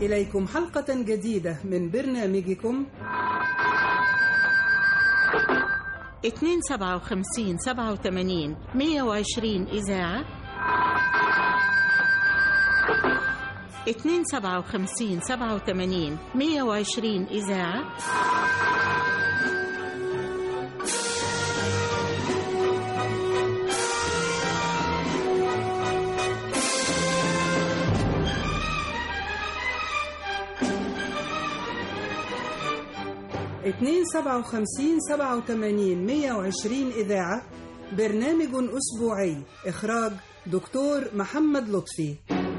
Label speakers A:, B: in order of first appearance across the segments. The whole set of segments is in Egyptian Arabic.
A: إليكم حلقة جديدة من برنامجكم
B: 257 87 120 إذاعة 257 87 120 إذاعة
A: اتنين سبعة وخمسين سبعة وتمانين مية وعشرين إذاعة برنامج أسبوعي إخراج دكتور محمد لطفي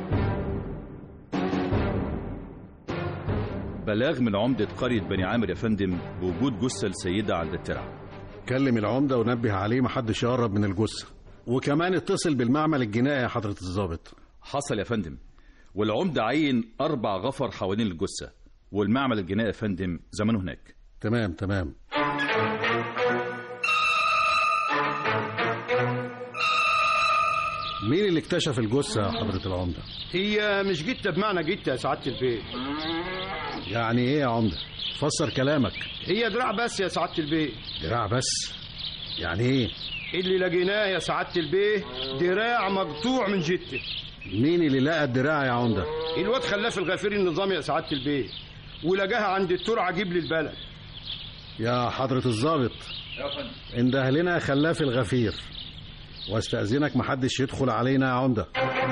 C: بلاغ من عمدة قرية بني عامر يا فندم بوجود جثة السيدة عند الترع
D: كلم العمدة ونبه عليه محدش يقرب من الجثة وكمان اتصل بالمعمل الجنائي يا حضرة الضابط
C: حصل يا فندم والعمدة عين أربع غفر حوالين الجثة والمعمل الجنائي يا فندم زمانه هناك
D: تمام تمام مين اللي اكتشف الجثة يا حضرة العمدة؟
E: هي مش جتة بمعنى جتة يا سعادة البيت
D: يعني ايه يا عمدة؟ فسر كلامك
E: هي دراع بس يا سعادة البيت
D: دراع بس يعني ايه؟
E: اللي لقيناه يا سعادة البيه دراع مقطوع من جتة
D: مين اللي لقى الدراع يا عمدة؟
E: الواد خلاف الغفير النظامي يا سعادة البيه ولقاها عند الترعة جيب لي البلد
D: يا حضرة الضابط
C: يا فندم
D: انده لنا خلاف الغفير واستأذنك محدش يدخل علينا يا عمدة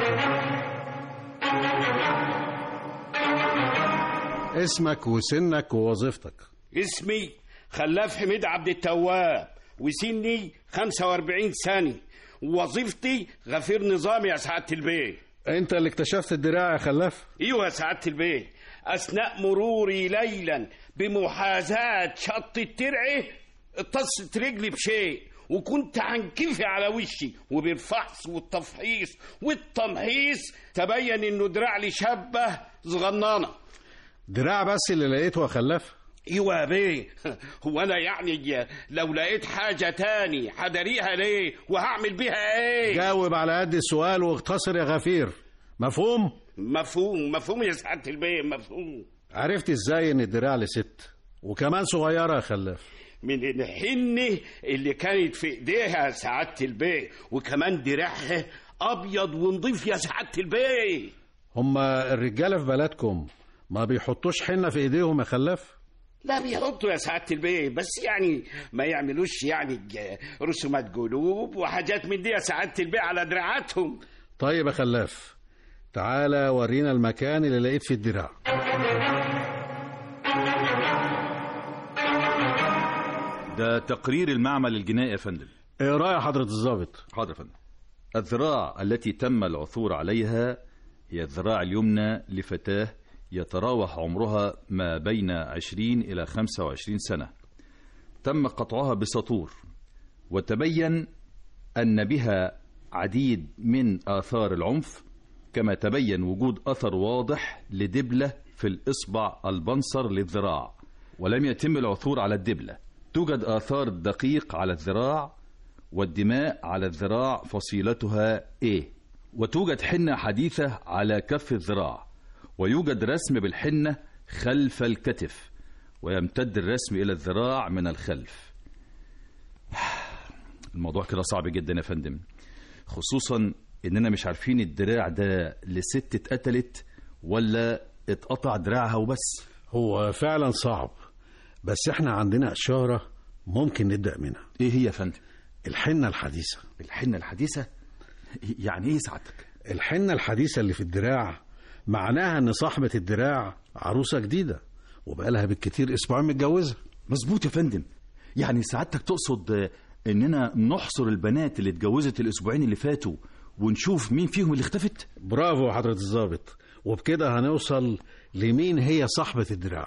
D: اسمك وسنك ووظيفتك
E: اسمي خلاف حميد عبد التواب وسني 45 سنة ووظيفتي غفير نظامي يا سعادة البيه
D: انت اللي اكتشفت الدراع يا خلاف
E: ايوه يا سعادة البيه اثناء مروري ليلا بمحاذاة شط الترعه اتصلت رجلي بشيء وكنت عنكفي على وشي وبالفحص والتفحيص والتمحيص تبين انه دراع لي شبه صغننه
D: دراع بس اللي لقيته يا خلاف
E: ايوه يا بيه هو انا يعني لو لقيت حاجه تاني هداريها ليه وهعمل بيها ايه
D: جاوب على قد السؤال واختصر يا غفير مفهوم
E: مفهوم مفهوم يا سعاده البيه مفهوم
D: عرفت ازاي ان الدراع لست وكمان صغيره يا خلاف
E: من الحنة اللي كانت في ايديها يا سعادة البيه وكمان دراعها ابيض ونضيف يا سعادة البيه
D: هما الرجاله في بلدكم ما بيحطوش حنه في ايديهم يا خلاف
E: لا بيحطوا يا سعادة البيه بس يعني ما يعملوش يعني ج- رسومات قلوب وحاجات من دي يا سعادة البيه على دراعاتهم
D: طيب يا خلاف تعالى ورينا المكان اللي لقيت فيه الدراع
C: ده تقرير المعمل الجنائي يا فندم
D: ايه راي حضره الضابط
C: حاضر يا فندم الذراع التي تم العثور عليها هي الذراع اليمنى لفتاة يتراوح عمرها ما بين 20 إلى 25 سنة تم قطعها بسطور وتبين أن بها عديد من آثار العنف كما تبين وجود أثر واضح لدبلة في الإصبع البنصر للذراع ولم يتم العثور على الدبلة توجد آثار دقيق على الذراع والدماء على الذراع فصيلتها A وتوجد حنة حديثة على كف الذراع ويوجد رسم بالحنة خلف الكتف ويمتد الرسم إلى الذراع من الخلف الموضوع كده صعب جدا يا فندم خصوصا اننا مش عارفين الدراع ده لست اتقتلت ولا اتقطع دراعها وبس
D: هو فعلا صعب بس احنا عندنا اشاره ممكن نبدا منها
C: ايه هي يا فندم
D: الحنه الحديثه
C: الحنة الحديثة يعني ايه سعادتك
D: الحنه الحديثه اللي في الدراع معناها ان صاحبه الدراع عروسه جديده وبقالها بالكتير اسبوعين متجوزه
C: مظبوط يا فندم يعني سعادتك تقصد آه، اننا نحصر البنات اللي اتجوزت الاسبوعين اللي فاتوا ونشوف مين فيهم اللي اختفت
D: برافو يا حضره الضابط وبكده هنوصل لمين هي صاحبه الدراع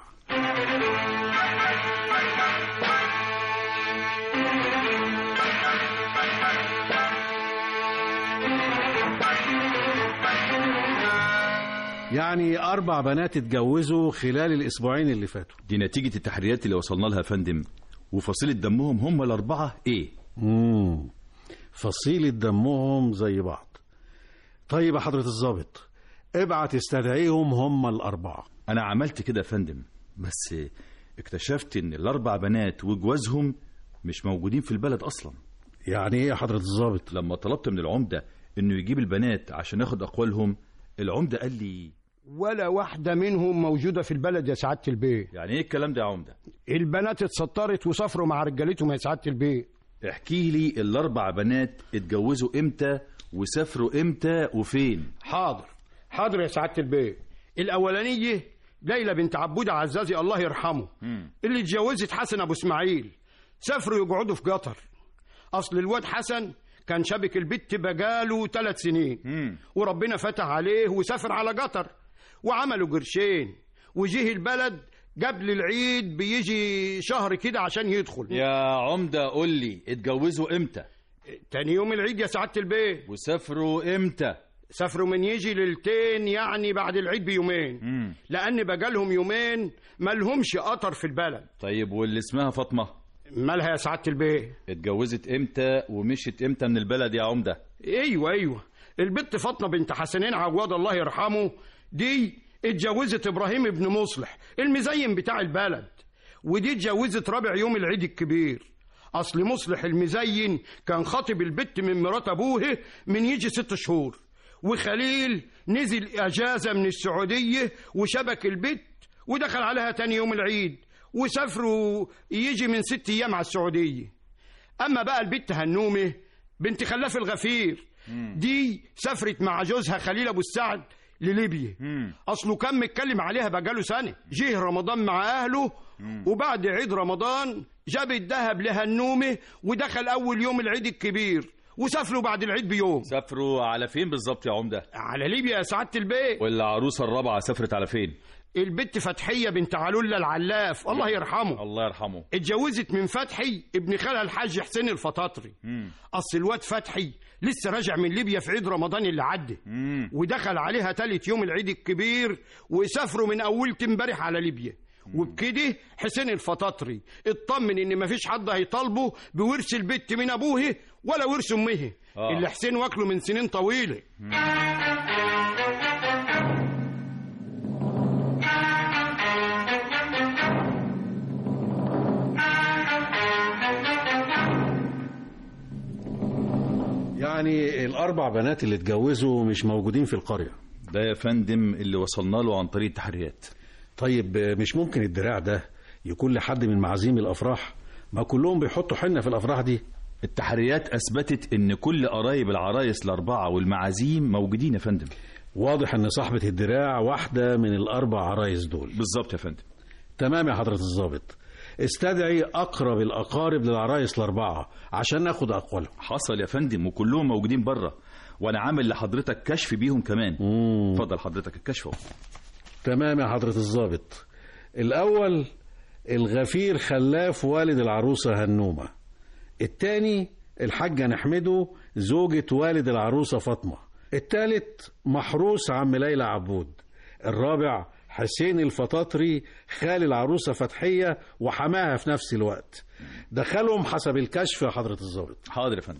D: يعني أربع بنات اتجوزوا خلال الأسبوعين اللي فاتوا
C: دي نتيجة التحريات اللي وصلنا لها يا فندم وفصيلة دمهم هم الأربعة إيه؟
D: مم. فصيلة دمهم زي بعض طيب يا حضرة الضابط ابعت استدعيهم هم الأربعة
C: انا عملت كده يا فندم بس اكتشفت ان الاربع بنات وجوازهم مش موجودين في البلد اصلا
D: يعني ايه يا حضرة الضابط
C: لما طلبت من العمده انه يجيب البنات عشان ياخد اقوالهم العمده قال لي
F: ولا واحدة منهم موجودة في البلد يا سعادة البيه
C: يعني ايه الكلام ده يا عمده
F: البنات اتسطرت وسافروا مع رجالتهم يا سعادة البيه
C: احكي لي الاربع بنات اتجوزوا امتى وسافروا امتى وفين
F: حاضر حاضر يا سعادة البيه الأولانية ليلى بنت عبودة عزازي الله يرحمه اللي اتجوزت حسن أبو إسماعيل سافروا يقعدوا في قطر أصل الواد حسن كان شبك البت بقاله ثلاث سنين وربنا فتح عليه وسافر على قطر وعملوا قرشين وجه البلد قبل العيد بيجي شهر كده عشان يدخل
C: يا عمده قول لي اتجوزوا امتى
F: تاني يوم العيد يا سعادة البيه
C: وسافروا امتى
F: سافروا من يجي ليلتين يعني بعد العيد بيومين
C: مم.
F: لأن بقالهم يومين مالهمش قطر في البلد
C: طيب واللي اسمها فاطمه
F: مالها يا سعادة البيه
C: اتجوزت امتى ومشيت امتى من البلد يا عمده
F: ايوه ايوه البت فاطمه بنت حسنين عواد الله يرحمه دي اتجوزت ابراهيم ابن مصلح المزين بتاع البلد ودي اتجوزت رابع يوم العيد الكبير اصل مصلح المزين كان خاطب البت من مرات ابوه من يجي ست شهور وخليل نزل اجازه من السعوديه وشبك البت ودخل عليها تاني يوم العيد وسافروا يجي من ست ايام على السعوديه اما بقى البت هنومه بنت خلاف الغفير دي سافرت مع جوزها خليل ابو السعد لليبيا اصله كان متكلم عليها بقاله سنه جه رمضان مع اهله وبعد عيد رمضان جاب الذهب لهنومه ودخل اول يوم العيد الكبير وسافروا بعد العيد بيوم
C: سافروا على فين بالظبط يا عمده
F: على ليبيا يا سعاده البيت
C: والعروسه الرابعه سافرت على فين
F: البت فتحيه بنت علولة العلاف الله يرحمه
C: الله يرحمه
F: اتجوزت من فتحي ابن خالها الحاج حسين الفطاطري اصل الواد فتحي لسه راجع من ليبيا في عيد رمضان اللي عدى ودخل عليها تالت يوم العيد الكبير وسافروا من اول امبارح على ليبيا وبكده حسين الفطاطري اطمن ان مفيش حد هيطالبه بورث البت من ابوه ولا ورث امه
C: آه.
F: اللي حسين واكله من سنين طويله
D: يعني الاربع بنات اللي اتجوزوا مش موجودين في القريه
C: ده يا فندم اللي وصلنا له عن طريق التحريات
D: طيب مش ممكن الدراع ده يكون لحد من معازيم الافراح ما كلهم بيحطوا حنه في الافراح دي
C: التحريات اثبتت ان كل قرايب العرايس الاربعه والمعازيم موجودين يا فندم
D: واضح ان صاحبه الدراع واحده من الاربع عرايس دول
C: بالظبط يا فندم
D: تمام يا حضره الضابط استدعي اقرب الاقارب للعرايس الاربعه عشان ناخد اقوالهم
C: حصل يا فندم وكلهم موجودين بره وانا عامل لحضرتك كشف بيهم كمان
D: مم.
C: اتفضل حضرتك الكشف اهو
D: تمام يا حضرة الضابط الأول الغفير خلاف والد العروسة هنومة التاني الحاجة نحمده زوجة والد العروسة فاطمة التالت محروس عم ليلى عبود الرابع حسين الفطاطري خال العروسة فتحية وحماها في نفس الوقت دخلهم حسب الكشف يا حضرة الضابط
C: حاضر يا فندم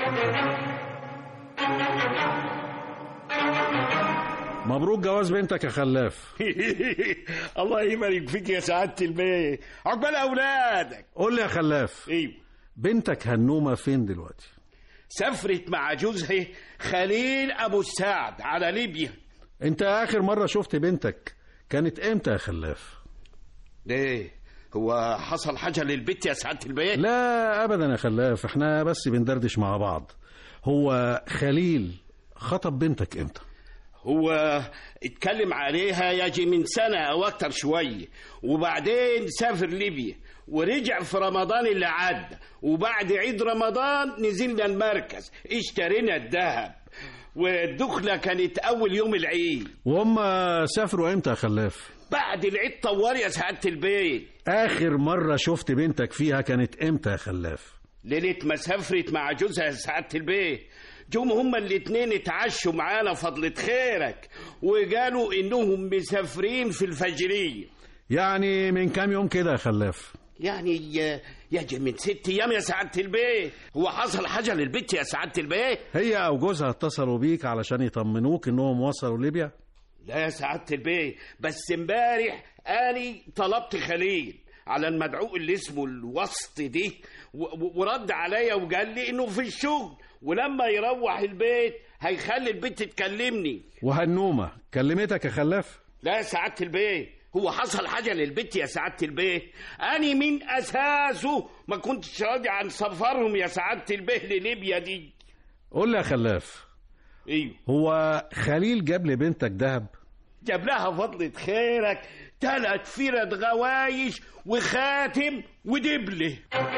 D: مبروك جواز بنتك يا خلاف
E: الله يبارك فيك يا سعاده البيه عقبال اولادك
D: قول لي يا خلاف
E: ايوه
D: بنتك هنومة فين دلوقتي
E: سافرت مع جوزها خليل ابو السعد على ليبيا
D: انت اخر مرة شفت بنتك كانت امتى يا خلاف
E: ليه هو حصل حاجه للبت يا سعاده البيه
D: لا ابدا يا خلاف احنا بس بندردش مع بعض هو خليل خطب بنتك امتى
E: هو اتكلم عليها يجي من سنة أو أكتر شوية وبعدين سافر ليبيا ورجع في رمضان اللي عدى وبعد عيد رمضان نزلنا المركز اشترينا الذهب والدخلة كانت أول يوم العيد
D: وهم سافروا امتى يا خلاف
E: بعد العيد طوال يا سعادة البيت
D: اخر مرة شفت بنتك فيها كانت امتى يا خلاف
E: ليلة ما سافرت مع جوزها يا سعادة البيت جم هما الاتنين اتعشوا معانا فضلة خيرك وقالوا انهم مسافرين في الفجرية
D: يعني من كام يوم كده يا خلاف
E: يعني يجي من ست ايام يا سعادة البيت هو حصل حاجة للبت يا سعادة البيت
D: هي او جوزها اتصلوا بيك علشان يطمنوك انهم وصلوا ليبيا
E: لا يا سعادة البيه بس امبارح اني طلبت خليل على المدعو اللي اسمه الوسط دي و- و- ورد عليا وقال لي انه في الشغل ولما يروح البيت هيخلي البنت تكلمني
D: وهنومة كلمتك يا خلاف
E: لا يا سعادة البيه هو حصل حاجة للبنت يا سعادة البيه أنا من أساسه ما كنتش راضي عن سفرهم يا سعادة البيه لليبيا دي
D: قول لي يا خلاف
E: ايوه
D: هو خليل جاب لبنتك دهب
E: جاب لها فضلة خيرك تلات فرد غوايش وخاتم ودبله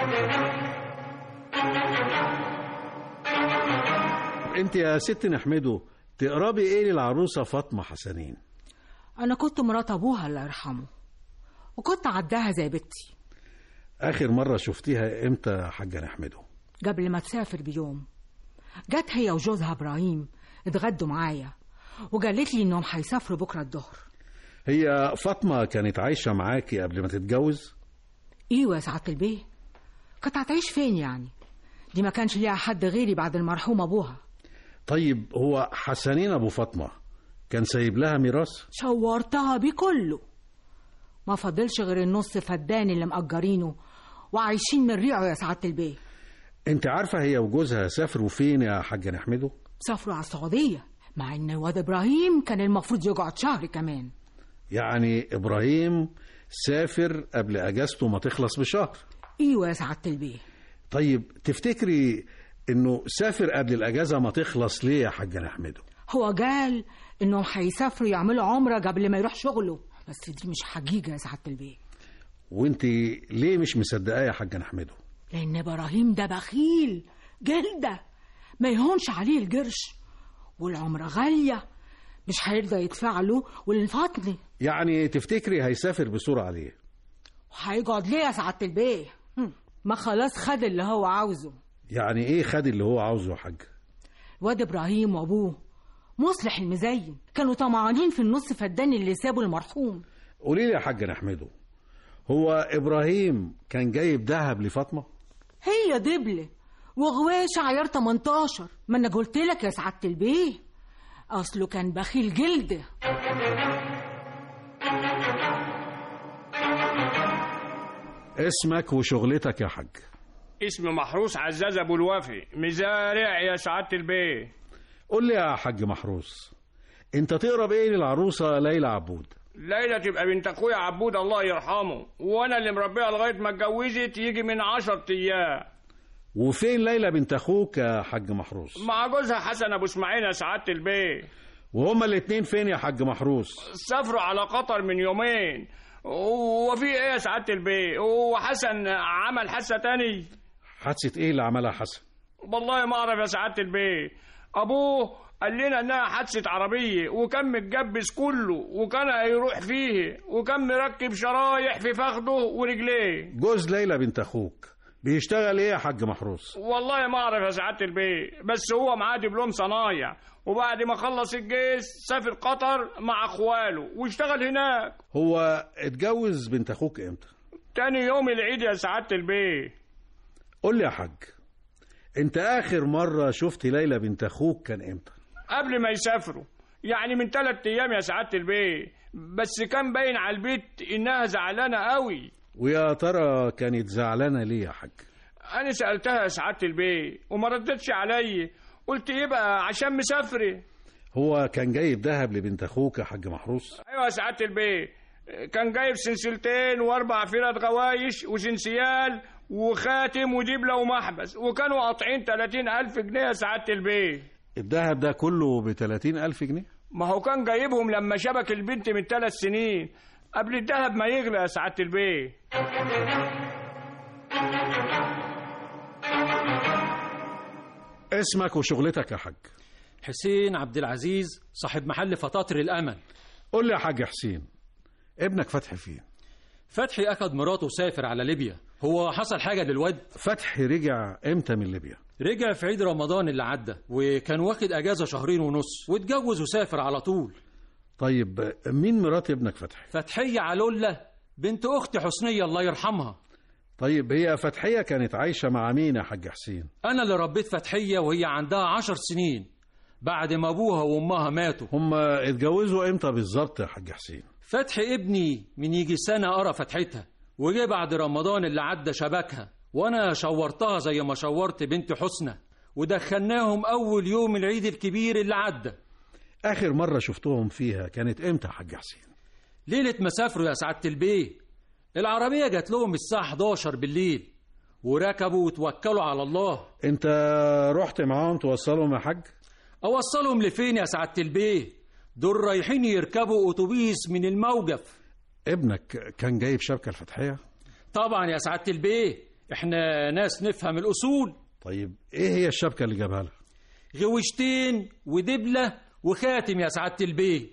D: انت يا ست نحمده تقربي ايه للعروسة فاطمة حسنين
G: أنا كنت مرات أبوها الله يرحمه وكنت عداها زي بنتي
D: اخر مرة شفتيها امتى يا حاجة نحمده
G: قبل ما تسافر بيوم جت هي وجوزها إبراهيم اتغدوا معايا وقالت لي إنهم هيسافروا بكرة الظهر
D: هي فاطمة كانت عايشة معاكي قبل ما تتجوز
G: ايوه يا سعاده البيه كانت هتعيش فين يعني دي ما كانش ليها حد غيري بعد المرحوم ابوها
D: طيب هو حسنين ابو فاطمة كان سايب لها ميراث
G: شورتها بيه كله ما فاضلش غير النص فدان اللي مأجرينه وعايشين من ريعه يا سعاده البيه
D: انت عارفة هي وجوزها سافروا فين يا حاجة نحمده
G: سافروا على السعوديه مع ان الواد ابراهيم كان المفروض يقعد شهر كمان
D: يعني ابراهيم سافر قبل اجازته ما تخلص بشهر
G: ايوه يا سعاده البيه
D: طيب تفتكري انه سافر قبل الاجازة ما تخلص ليه يا حاجة نحمده
G: هو قال انهم هيسافروا يعملوا عمره قبل ما يروح شغله بس دي مش حقيقه يا سعاده البيه
D: وانت ليه مش مصدقاه يا حاجة نحمده
G: لأن إبراهيم ده بخيل جلدة ما يهونش عليه القرش والعمرة غالية مش هيرضى يدفع له والفطن
D: يعني تفتكري هيسافر بسرعة ليه
G: وهيقعد ليه يا سعادة البيه هم، ما خلاص خد اللي هو عاوزه
D: يعني ايه خد اللي هو عاوزه يا حاج
G: واد إبراهيم وأبوه مصلح المزين كانوا طمعانين في النص فدان اللي سابه المرحوم
D: قولي لي يا حاج نحمده هو ابراهيم كان جايب ذهب لفاطمه
G: هي دبلة وغواش عيار 18 ما انا قلت لك يا سعادة البيه اصله كان بخيل جلده
D: اسمك وشغلتك يا حاج
F: اسم محروس عزاز ابو الوفي مزارع يا سعاده البيه
D: قول لي يا حاج محروس انت تقرب ايه للعروسه ليلى عبود
F: ليلى تبقى بنت اخويا عبود الله يرحمه وانا اللي مربيها لغايه ما اتجوزت يجي من عشر ايام
D: وفين ليلى بنت اخوك يا حاج محروس
F: مع جوزها حسن ابو اسماعيل يا سعاده البيه
D: وهما الاتنين فين يا حاج محروس
F: سافروا على قطر من يومين وفي ايه يا سعاده البيه وحسن عمل حادثه تاني
D: حادثه ايه اللي عملها حسن
F: والله ما اعرف يا سعاده البيه ابوه قال لنا انها حادثه عربيه وكان متجبس كله وكان هيروح فيه وكان مركب شرايح في فخده ورجليه
D: جوز ليلى بنت اخوك بيشتغل ايه يا حاج محروس
F: والله ما اعرف يا سعاده البيه بس هو معاه دبلوم صنايع وبعد ما خلص الجيش سافر قطر مع اخواله واشتغل هناك
D: هو اتجوز بنت اخوك امتى
F: تاني يوم العيد يا سعاده البيه
D: قول لي يا حاج انت اخر مره شفت ليلى بنت اخوك كان امتى
F: قبل ما يسافروا يعني من ثلاث ايام يا سعاده البيه بس كان باين على البيت انها زعلانه قوي
D: ويا ترى كانت زعلانه ليه يا حاج
F: انا سالتها يا سعاده البيه وما ردتش عليا قلت يبقى عشان مسافره
D: هو كان جايب ذهب لبنت اخوك يا حاج محروس
F: ايوه يا سعاده البيه كان جايب سلسلتين واربع فرد غوايش وسنسيال وخاتم ودبلة ومحبس وكانوا قاطعين 30 ألف جنيه يا سعادة البيه
D: الذهب ده كله ب ألف جنيه
F: ما هو كان جايبهم لما شبك البنت من ثلاث سنين قبل الذهب ما يغلى يا سعادة البيه
D: اسمك وشغلتك يا حاج
H: حسين عبد العزيز صاحب محل فطاطر الأمل
D: قول لي يا حاج حسين ابنك فتحي فين
H: فتحي أخد مراته وسافر على ليبيا هو حصل حاجة للواد
D: فتحي رجع امتى من ليبيا
H: رجع في عيد رمضان اللي عدى وكان واخد أجازة شهرين ونص واتجوز وسافر على طول
D: طيب مين مرات ابنك فتحي
H: فتحية علولة بنت أخت حسنية الله يرحمها
D: طيب هي فتحية كانت عايشة مع مين يا حاج حسين
H: أنا اللي ربيت فتحية وهي عندها عشر سنين بعد ما ابوها وامها ماتوا
D: هم اتجوزوا امتى بالظبط يا حاج حسين
H: فتح ابني من يجي سنة قرا فتحتها وجه بعد رمضان اللي عدى شبكها وانا شورتها زي ما شورت بنت حسنى ودخلناهم اول يوم العيد الكبير اللي عدى
D: اخر مره شفتهم فيها كانت امتى يا حاج حسين
H: ليلة ما سافروا يا سعادة البيه العربية جات لهم الساعة 11 بالليل وركبوا وتوكلوا على الله
D: انت رحت معاهم توصلهم يا حاج
H: أوصلهم لفين يا سعادة البيه دول رايحين يركبوا أتوبيس من الموقف
D: ابنك كان جايب شبكه الفتحيه
H: طبعا يا سعادة البيه احنا ناس نفهم الأصول
D: طيب ايه هي الشبكه اللي جابها لها
H: غوشتين ودبلة وخاتم يا سعادة البيه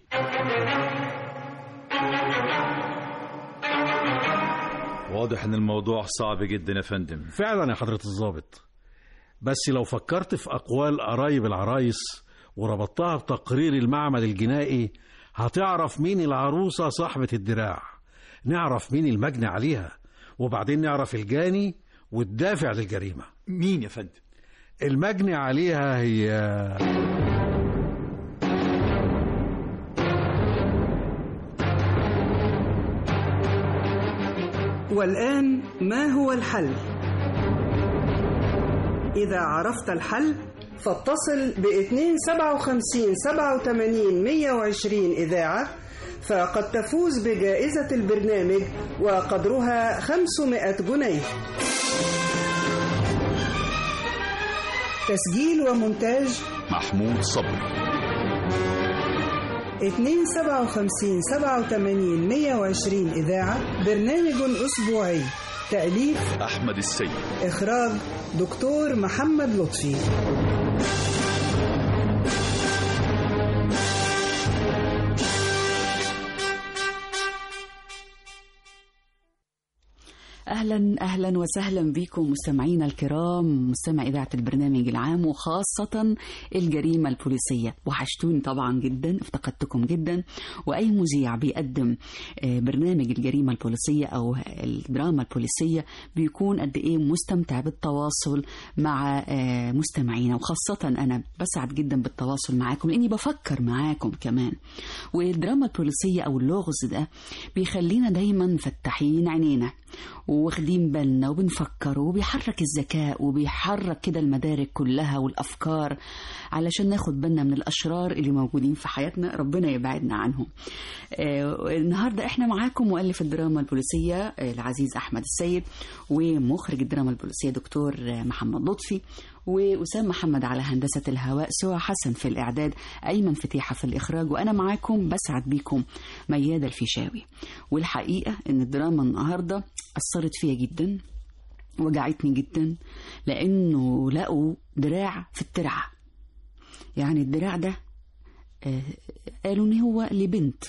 C: واضح ان الموضوع صعب جدا يا فندم
D: فعلا يا حضره الضابط بس لو فكرت في اقوال قرايب العرايس وربطتها بتقرير المعمل الجنائي هتعرف مين العروسه صاحبه الدراع نعرف مين المجني عليها وبعدين نعرف الجاني والدافع للجريمه
C: مين يا فندم
D: المجني عليها هي
A: والآن ما هو الحل؟ إذا عرفت الحل فاتصل ب 257 87 120 إذاعة فقد تفوز بجائزة البرنامج وقدرها 500 جنيه تسجيل ومونتاج
C: محمود صبري
A: 257 87 120 إذاعة برنامج أسبوعي تأليف
C: احمد السيد
A: إخراج دكتور محمد لطفي
I: اهلا اهلا وسهلا بكم مستمعينا الكرام مستمع اذاعه البرنامج العام وخاصه الجريمه البوليسيه وحشتوني طبعا جدا افتقدتكم جدا واي مذيع بيقدم آه، برنامج الجريمه البوليسيه او الدراما البوليسيه بيكون قد ايه مستمتع بالتواصل مع آه، مستمعينا وخاصه انا بسعد جدا بالتواصل معاكم لاني بفكر معاكم كمان والدراما البوليسيه او اللغز ده بيخلينا دايما فتحين عينينا واخدين بالنا وبنفكر وبيحرك الذكاء وبيحرك كده المدارك كلها والافكار علشان ناخد بالنا من الاشرار اللي موجودين في حياتنا ربنا يبعدنا عنهم. آه النهارده احنا معاكم مؤلف الدراما البوليسيه آه، العزيز احمد السيد ومخرج الدراما البوليسيه دكتور آه، محمد لطفي وأسام محمد على هندسة الهواء سوى حسن في الإعداد أيمن فتيحة في الإخراج وأنا معاكم بسعد بيكم ميادة الفيشاوي والحقيقة إن الدراما النهاردة أثرت فيا جدا وجعتني جدا لأنه لقوا دراع في الترعة يعني الدراع ده آه، قالوا إن هو لبنت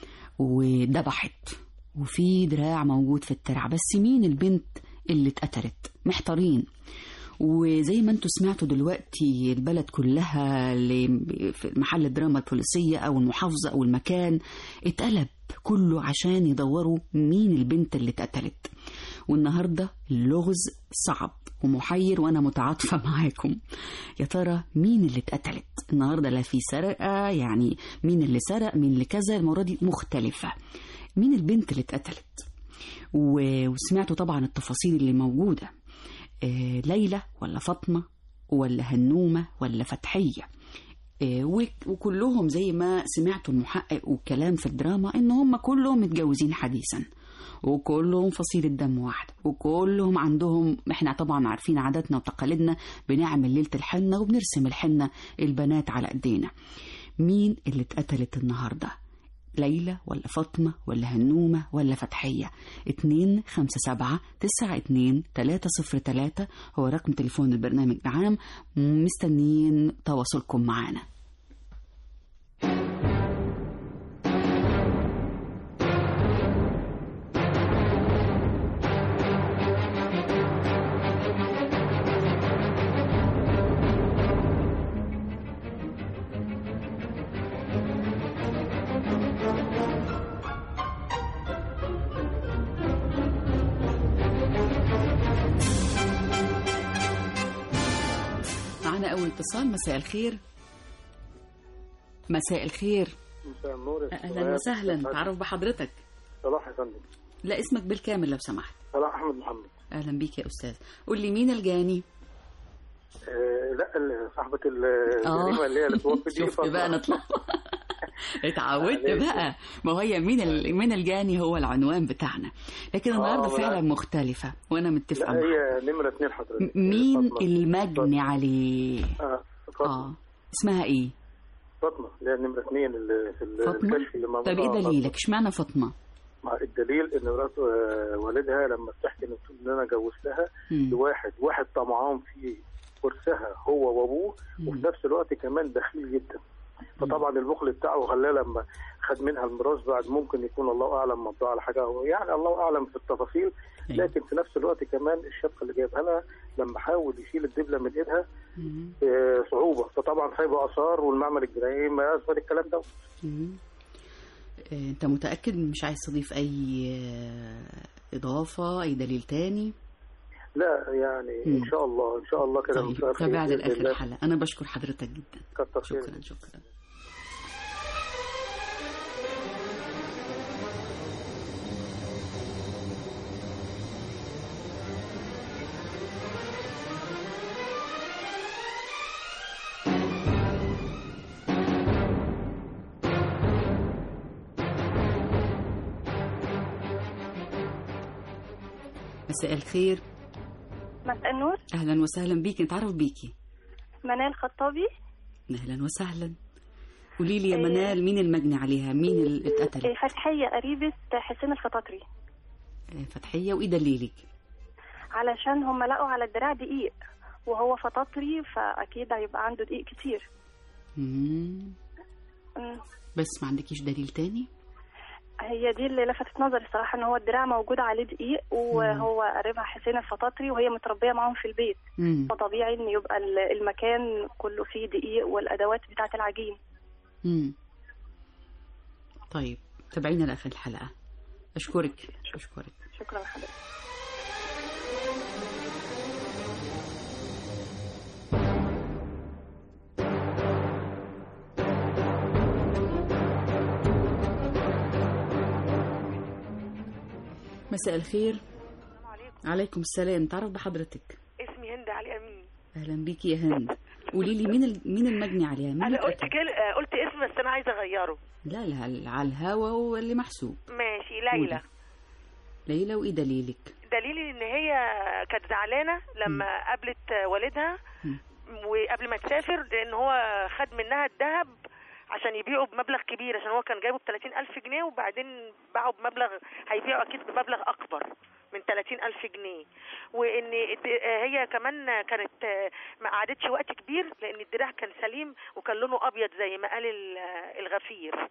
I: وذبحت وفي دراع موجود في الترعة بس مين البنت اللي اتقتلت محتارين وزي ما انتم سمعتوا دلوقتي البلد كلها ل- في محل الدراما البوليسية أو المحافظة أو المكان اتقلب كله عشان يدوروا مين البنت اللي اتقتلت والنهاردة اللغز صعب ومحير وأنا متعاطفة معاكم يا ترى مين اللي اتقتلت النهاردة لا في سرقة يعني مين اللي سرق مين اللي كذا المرة دي مختلفة مين البنت اللي اتقتلت و- وسمعتوا طبعا التفاصيل اللي موجودة آه، ليلى ولا فاطمة ولا هنومة ولا فتحية آه، وك- وكلهم زي ما سمعتوا المحقق والكلام في الدراما ان هم كلهم متجوزين حديثا وكلهم فصيلة دم واحدة وكلهم عندهم احنا طبعا عارفين عاداتنا وتقاليدنا بنعمل ليلة الحنة وبنرسم الحنة البنات على ايدينا مين اللي اتقتلت النهارده ليلى ولا فاطمة ولا هنومة ولا فتحية اتنين خمسة سبعة تسعة اتنين تلاتة صفر تلاتة هو رقم تليفون البرنامج العام مستنيين تواصلكم معنا معنا أول اتصال مساء الخير مساء الخير
J: مساء النور يا
I: اهلا
J: شباب.
I: وسهلا تعرف بحضرتك
J: صلاح يا فندم
I: لا اسمك بالكامل لو سمحت
J: صلاح احمد محمد
I: اهلا بيك يا استاذ قول لي مين الجاني
J: آه لا ال- صاحبة ال- الجريمة اللي هي اللي توفي دي
I: شفت
J: فاطمة.
I: بقى نطلع اتعودت
J: معلش.
I: بقى ما هي مين ال... مين الجاني هو العنوان بتاعنا لكن النهارده
J: آه،
I: فعلا
J: لا.
I: مختلفة وانا متفقة
J: لا
I: معاك
J: هي نمرة اتنين حضرتك
I: م- مين
J: فاطمة.
I: المجني عليه
J: اه فاطمة
I: اه اسمها ايه
J: فاطمة اللي هي نمرة اتنين اللي في
I: فاطمة
J: الكشف اللي موجود
I: طب ايه
J: آه، فاطمة.
I: دليلك اشمعنى فاطمة
J: مع الدليل ان مرات آه، والدها لما بتحكي ان بتقول ان انا جوزتها
I: مم.
J: لواحد واحد طمعان في ورثها هو وابوه وفي نفس الوقت كمان بخيل جدا فطبعا البخل بتاعه خلاه لما خد منها الميراث بعد ممكن يكون الله اعلم مضى على حاجه هو يعني الله اعلم في التفاصيل لكن في نفس الوقت كمان الشبكه اللي جايبها لها لما حاول يشيل الدبله من ايدها آه، صعوبه فطبعا سايبه اثار والمعمل الجنائي ما يثبت الكلام ده
I: مم. آه، انت متأكد مش عايز تضيف اي آه، اضافة اي دليل تاني
J: لا يعني
I: مم.
J: ان شاء الله ان شاء الله كده
I: طيب
J: مساء الخير
I: تابع
J: بإذن
I: لآخر
J: الله.
I: الحلقة انا بشكر حضرتك جدا
J: كتر خيرك.
I: شكرا شكرا مساء الخير
K: مساء النور
I: اهلا وسهلا بيك نتعرف بيكي
K: منال خطابي
I: اهلا وسهلا قولي لي يا
K: إيه.
I: منال مين المجني عليها مين اللي اتقتل
K: إيه، فتحية قريبة حسين الخطاطري
I: آه، فتحية وايه دليلك
K: علشان هم لقوا على الدراع دقيق وهو فطاطري فأكيد هيبقى عنده دقيق كتير
I: مم.
K: مم.
I: بس ما عندكيش دليل تاني
K: هي دي اللي لفتت نظري الصراحة إن هو الدراع موجود عليه دقيق وهو قريبها حسين الفطاطري وهي متربية معاهم في البيت
I: مم.
K: فطبيعي إن يبقى ال- المكان كله فيه دقيق والأدوات بتاعة العجين
I: مم. طيب تابعينا لاخر الحلقة اشكرك اشكرك
K: شكرا لحضرتك
I: مساء الخير عليكم السلام تعرف بحضرتك
L: اسمي هند علي امين
I: اهلا بيكي يا هند قولي لي مين ال... مين المجني عليها مين
L: انا قلت
I: اتقتل؟
L: كل... آه، قلت اسم بس انا عايزه اغيره
I: لا لا على الهوا واللي محسوب
L: ماشي ليلى
I: قولي. ليلى وايه دليلك
L: دليلي ان هي كانت زعلانه لما قابلت والدها
I: مم.
L: وقبل ما تسافر لان هو خد منها الذهب عشان يبيعه بمبلغ كبير عشان هو كان جايبه ب 30 ألف جنيه وبعدين باعه بمبلغ هيبيعه أكيد بمبلغ أكبر من 30 ألف جنيه وإن الد- هي كمان كانت ما قعدتش وقت كبير لأن الدراع كان سليم وكان لونه أبيض زي ما قال ال- الغفير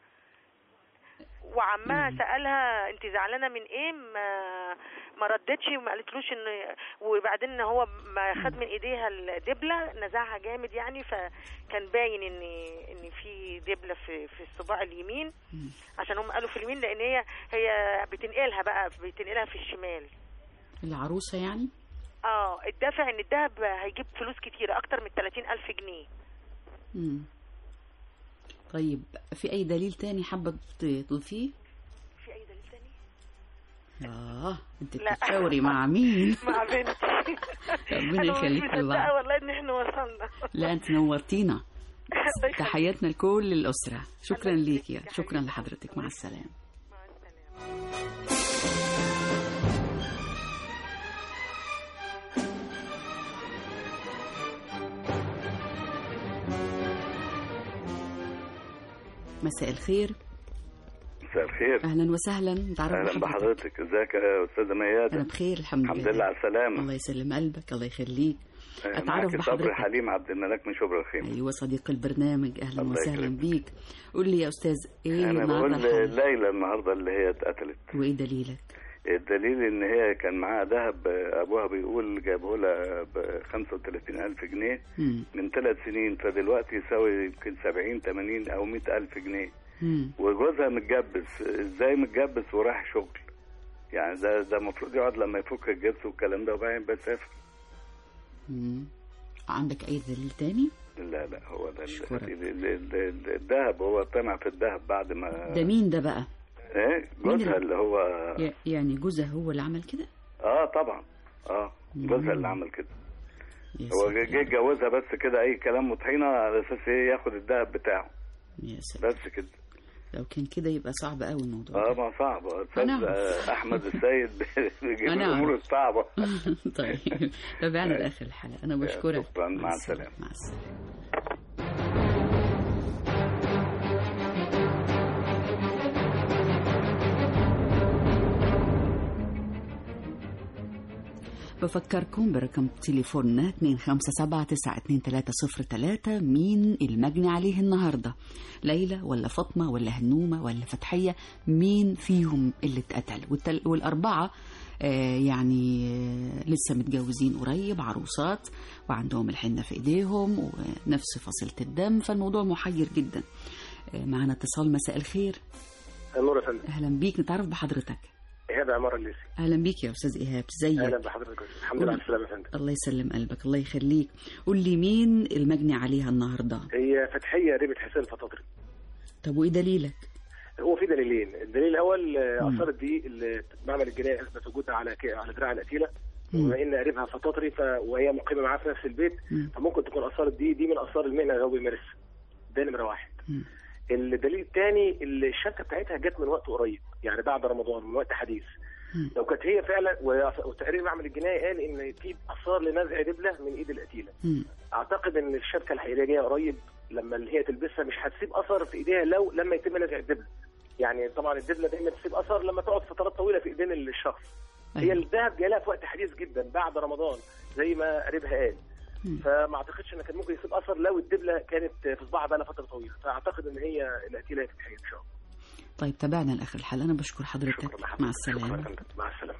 L: وعمها سالها انت زعلانه من ايه ما ما ردتش وما قالتلوش ان وبعدين هو ما خد من ايديها الدبله نزعها جامد يعني فكان باين ان ان في دبله في في الصباع اليمين عشان هم قالوا في اليمين لان هي هي بتنقلها بقى بتنقلها في الشمال
I: العروسة يعني
L: اه الدافع ان الذهب هيجيب فلوس كتير اكتر من 30 الف جنيه
I: مم. طيب في اي دليل تاني حابة ت- تضيفيه
L: في اي دليل تاني
I: اه انت
L: لا.
I: بتتشاوري مع مين
L: مع بنتي
I: ربنا
L: انا مش
I: يخليك
L: مصدقه
I: لبعض
L: والله ان احنا وصلنا
I: لا انت نورتينا
L: الله يخليك.
I: تحياتنا لكل الأسرة شكرا ليكي شكرا لحضرتك مع السلامة مساء الخير
M: مساء الخير
I: اهلا وسهلا نتعرف
M: اهلا
I: بحضرتك.
M: بحضرتك ازيك يا استاذه ميادة
I: انا بخير الحمد,
M: الحمد لله على السلامه
I: الله يسلم قلبك الله يخليك
M: آه،
I: اتعرف
M: معك صبري
I: بحضرتك
M: حليم عبد الملاك من شبرا الخيم
I: ايوه صديق البرنامج اهلا
M: الله
I: وسهلا
M: يكرمك.
I: بيك قول لي يا استاذ ايه
M: انا بقول
I: النهارده الحل؟
M: ليلى النهارده اللي هي اتقتلت
I: وايه دليلك
M: الدليل ان هي كان معاها ذهب آه، ابوها بيقول جابه لها ب 35 الف جنيه
I: مم.
M: من ثلاث سنين فدلوقتي يساوي يمكن 70 80 او 100 الف جنيه
I: مم.
M: وجوزها متجبس ازاي متجبس وراح شغل يعني ده ده المفروض يقعد لما يفك الجبس والكلام ده وبعدين بيسافر
I: مم. عندك اي دليل تاني
M: لا لا هو ده اللي
I: أشكرك.
M: ال- ال- ال- الذهب هو طمع في الذهب بعد ما
I: ده مين ده بقى
M: ايه
I: مين
M: جوزها
I: اللي-
M: اللي هو
I: ي- يعني جوزها هو اللي عمل كده
M: اه طبعا اه جوزها اللي عمل كده هو جه جه اتجوزها بس كده اي كلام وطحينه على اساس ايه ياخد الذهب بتاعه
I: يا سلام
M: بس كده
I: لو كان كده يبقى صعب قوي الموضوع
M: اه ما صعب استاذ
I: أنا أعرف.
M: آه، احمد السيد بيجيب
I: أنا
M: الامور
I: أعرف.
M: الصعبه
I: طيب تابعنا لاخر الحلقه انا بشكرك
M: شكرا مع السلامه
I: مع السلامه بفكركم برقم تليفوننا 257-92303 مين المجني عليه النهاردة ليلى ولا فاطمة ولا هنومة ولا فتحية مين فيهم اللي اتقتل والتل... والأربعة آه يعني آه لسه متجوزين قريب عروسات وعندهم الحنة في ايديهم ونفس فصيلة الدم فالموضوع محير جدا آه معنا اتصال مساء الخير
N: نور يا فندم
I: اهلا بيك نتعرف بحضرتك
N: ايهاب عمار الليثي
I: اهلا بيك يا استاذ ايهاب ازيك
N: اهلا بحضرتك الحمد لله على السلامه يا فندم
I: الله يسلم قلبك الله يخليك قول لي مين المجني عليها النهارده
N: هي فتحيه ريبه حسين الفطاطري
I: طب وايه دليلك
N: هو في دليلين الدليل الاول آه، اثار دي اللي معمل الجنايه اثبت وجودها على ك... على دراع القتيله وبما ان قريبها فطاطري ف... وهي مقيمه معاه في نفس البيت فممكن تكون اثار دي دي من اثار المهنه اللي هو بيمارسها ده نمره واحد الدليل الثاني اللي الشبكه بتاعتها جت من وقت قريب يعني بعد رمضان من وقت حديث لو كانت هي فعلا و- وتقرير معمل الجنايه قال ان في اثار لنزع دبله من ايد القتيله اعتقد ان الشبكه الحقيقيه جايه قريب لما اللي هي تلبسها مش هتسيب اثر في ايديها لو لما يتم نزع الدبله يعني طبعا الدبله دايما تسيب اثر لما تقعد فترات طويله في ايدين الشخص هي الذهب جاي لها في وقت حديث جدا بعد رمضان زي ما قريبها قال فما اعتقدش ان كان ممكن يسيب اثر لو الدبله كانت في صباعها بقى لها فتره طويله فاعتقد ان هي القتيله هي فتحيه ان شاء الله
I: طيب تابعنا لاخر الحلقه انا بشكر حضرتك مع السلامه
N: مع السلامه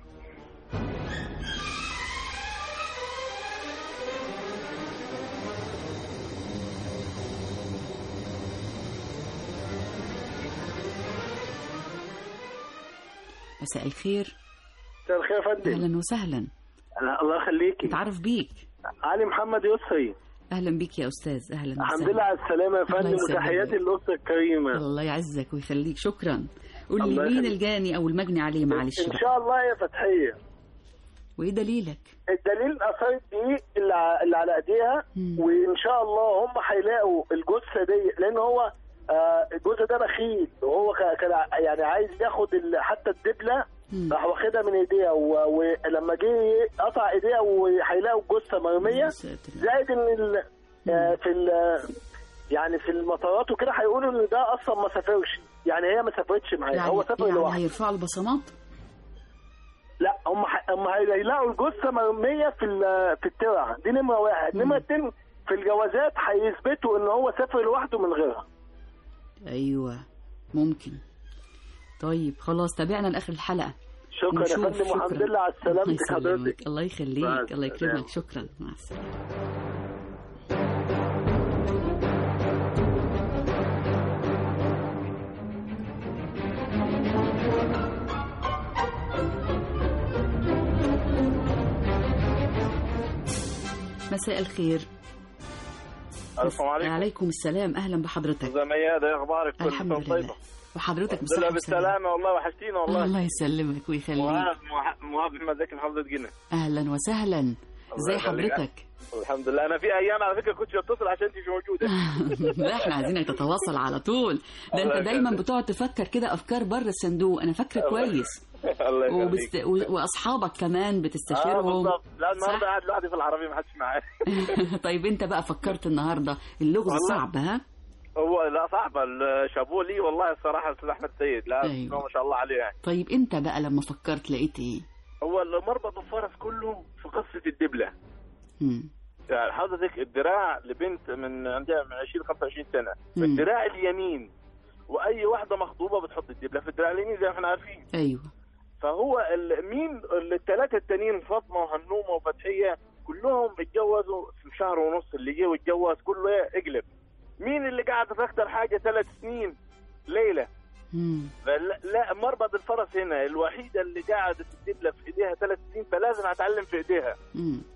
I: مساء الخير
O: مساء الخير يا فندم
I: اهلا وسهلا
O: أنا- الله يخليكي
I: نتعرف بيك
O: علي محمد يسري
I: اهلا بيك يا استاذ اهلا
O: الحمد
I: وسهلا
O: لله على السلامه يا
I: الله
O: فندم
I: يسلمك.
O: وتحياتي للاسره الكريمه
I: الله يعزك ويخليك شكرا قول لي
O: الله
I: مين
O: يخليك.
I: الجاني او المجني عليه معلش
O: ان
I: بقى.
O: شاء الله يا فتحيه
I: وايه دليلك
O: الدليل اثار دي اللي ع- اللي على ايديها وان شاء الله هم هيلاقوا الجثه دي لان هو آه، الجزء ده بخيل وهو ك- كان ع- يعني عايز ياخد ال- حتى الدبله راح واخدها من ايديها و- ولما جه قطع ايديها وهيلاقوا الجثه مرميه زائد ان ال- آه، في ال- يعني في المطارات وكده هيقولوا ان ده اصلا ما سافرش يعني هي ما سافرتش معاه
I: يعني,
O: هو سافر
I: يعني
O: لوحده
I: هيرفعوا البصمات
O: لا هم ح... هم هيلاقوا الجثه مرميه في ال- في الترع دي نمره واحد نمره اتنين في الجوازات هيثبتوا ان هو سافر لوحده من غيرها
I: ايوه ممكن طيب خلاص تابعنا لاخر الحلقه
O: شكرا يا
I: ونشوف.
O: فندم والحمد
I: شكراً.
O: لله على
I: الله
O: سلامتك
I: يسلمك.
O: حضرتك
I: الله يخليك
O: مع
I: الله
O: السلامة.
I: يكرمك شكرا مع السلامه مساء الخير
P: السلام عليكم
I: عليكم السلام اهلا بحضرتك
P: استاذ مياد ايه اخبارك كل
I: الحمد
P: سنه
I: لله
P: طيبه
I: وحضرتك
P: الحمد لله
I: بصحة وسلامة
P: بالسلامه والله وحشتينا والله
I: الله يسلمك ويخليك
P: مهاب مهاب محمد زكي محافظه جنة
I: اهلا وسهلا ازي
P: يخليك.
I: حضرتك
P: الحمد لله انا في ايام على فكره كنت اتصل عشان انت مش موجوده
I: لا احنا عايزينك تتواصل على طول ده
P: الله
I: انت دايما
P: يخليك.
I: بتقعد تفكر كده افكار بره الصندوق انا فاكره
P: الله
I: كويس
P: الله يخليك
I: وبست... و- واصحابك كمان
P: اه
I: بتستشيرهم
P: بالضبط لا
I: صح؟
P: النهارده قاعد لوحدي في العربيه ما حدش معايا
I: طيب انت بقى فكرت النهارده اللغز
P: والله.
I: صعب ها
P: هو لا صعبه الشابوه لي والله الصراحه الاستاذ احمد سيد لا
I: أيوة.
P: ما شاء الله عليه يعني
I: طيب انت بقى لما فكرت لقيت ايه
P: هو مربط الفرس كله في قصه الدبله
I: مم.
P: يعني حضرتك الدراع لبنت من عندها من 20 25 سنه
I: مم.
P: الدراع اليمين واي واحده مخطوبه بتحط الدبله في الدراع اليمين زي ما احنا عارفين
I: ايوه
P: فهو ال- مين الثلاثه التانيين فاطمه وهنومه وفتحيه كلهم اتجوزوا في شهر ونص اللي جه واتجوز كله ايه اقلب مين اللي قاعده اكتر حاجه ثلاث سنين ليله
I: مم.
P: فلا لا مربط الفرس هنا الوحيده اللي قاعده الدبله في ايديها ثلاث سنين فلازم هتعلم في ايديها
I: مم.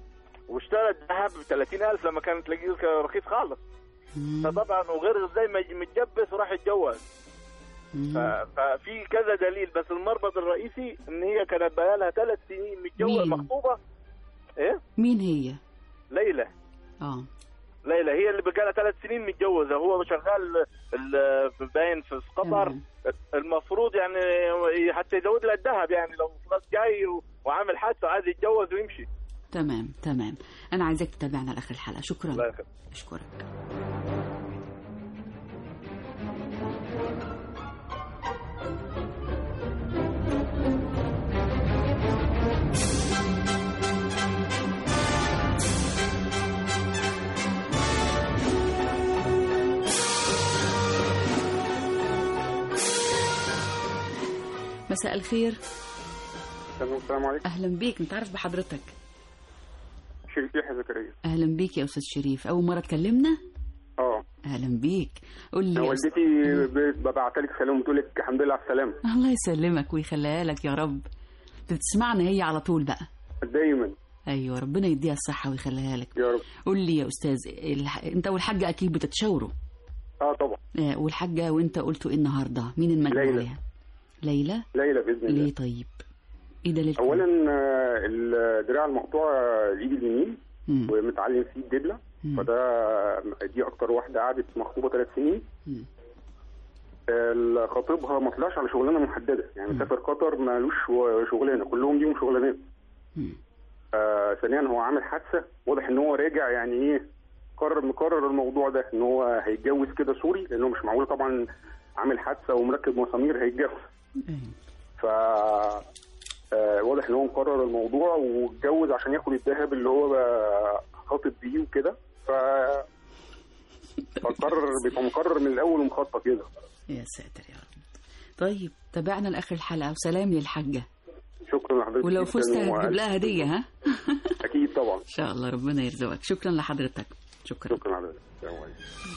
P: واشترى الذهب ب 30000 لما كانت تلاقيه رخيص خالص فطبعا وغير زي ما متجبس وراح يتجوز ف- ففي كذا دليل بس المربط الرئيسي ان هي كانت بقالها ثلاث سنين متجوز
I: مين؟
P: مخطوبه ايه
I: مين هي
P: ليلى
I: اه
P: ليلى هي اللي بقالها ثلاث سنين متجوزه هو شغال ال- في- باين في قطر المفروض يعني حتى يزود لها الذهب يعني لو خلاص جاي و- وعامل حادثه وعايز يتجوز ويمشي
I: تمام تمام انا عايزاك تتابعنا لاخر الحلقه شكرا
P: الله يخليك.
I: اشكرك مساء الخير
Q: السلام عليكم
I: اهلا بيك نتعرف بحضرتك
Q: شريف يحيى زكريا
I: اهلا بيك يا استاذ شريف اول مره تكلمنا
Q: اه
I: اهلا بيك قول لي
Q: انا
I: يا
Q: والدتي ببعت لك سلام وتقول لك الحمد لله على السلامه
I: الله يسلمك ويخليها لك يا رب بتسمعنا هي على طول بقى
Q: دايما
I: ايوه ربنا يديها الصحه ويخليها لك
Q: يا رب
I: قول لي يا استاذ الح... انت والحاجه اكيد بتتشاوروا
Q: اه طبعا
I: آه، والحاجه وانت قلتوا ايه النهارده مين المجنون
Q: ليلى.
I: عليها ليلى
Q: ليلى باذن الله
I: ليه طيب ايه دليل
Q: اولا آه، الدراع المقطوع آه، الايد اليمين ومتعلم فيه الدبله فده دي اكتر واحده قعدت مخطوبه ثلاث سنين آه، خطيبها ما طلعش على شغلانه محدده يعني سافر قطر مالوش شو- شغلانه كلهم ليهم شغلانات آه ثانيا هو عامل حادثه واضح ان هو راجع يعني ايه قرر مقرر الموضوع ده ان هو هيتجوز كده سوري لانه مش معقول طبعا عامل حادثه ومركب مسامير هيتجوز ف آه واضح ان هو مقرر الموضوع واتجوز عشان ياخد الذهب اللي هو بقى خاطب بيه وكده ف فقرر بيبقى مقرر من الاول ومخطط كده
I: يا ساتر يا رب طيب تابعنا لاخر الحلقه وسلام للحاجه
Q: شكرا لحضرتك
I: ولو
Q: جداً
I: فزت هتجيب
Q: وألف
I: لها هديه ها
Q: اكيد طبعا
I: ان شاء الله ربنا يرزقك شكرا لحضرتك شكرا
Q: شكرا لحضرتك السلام عليكم.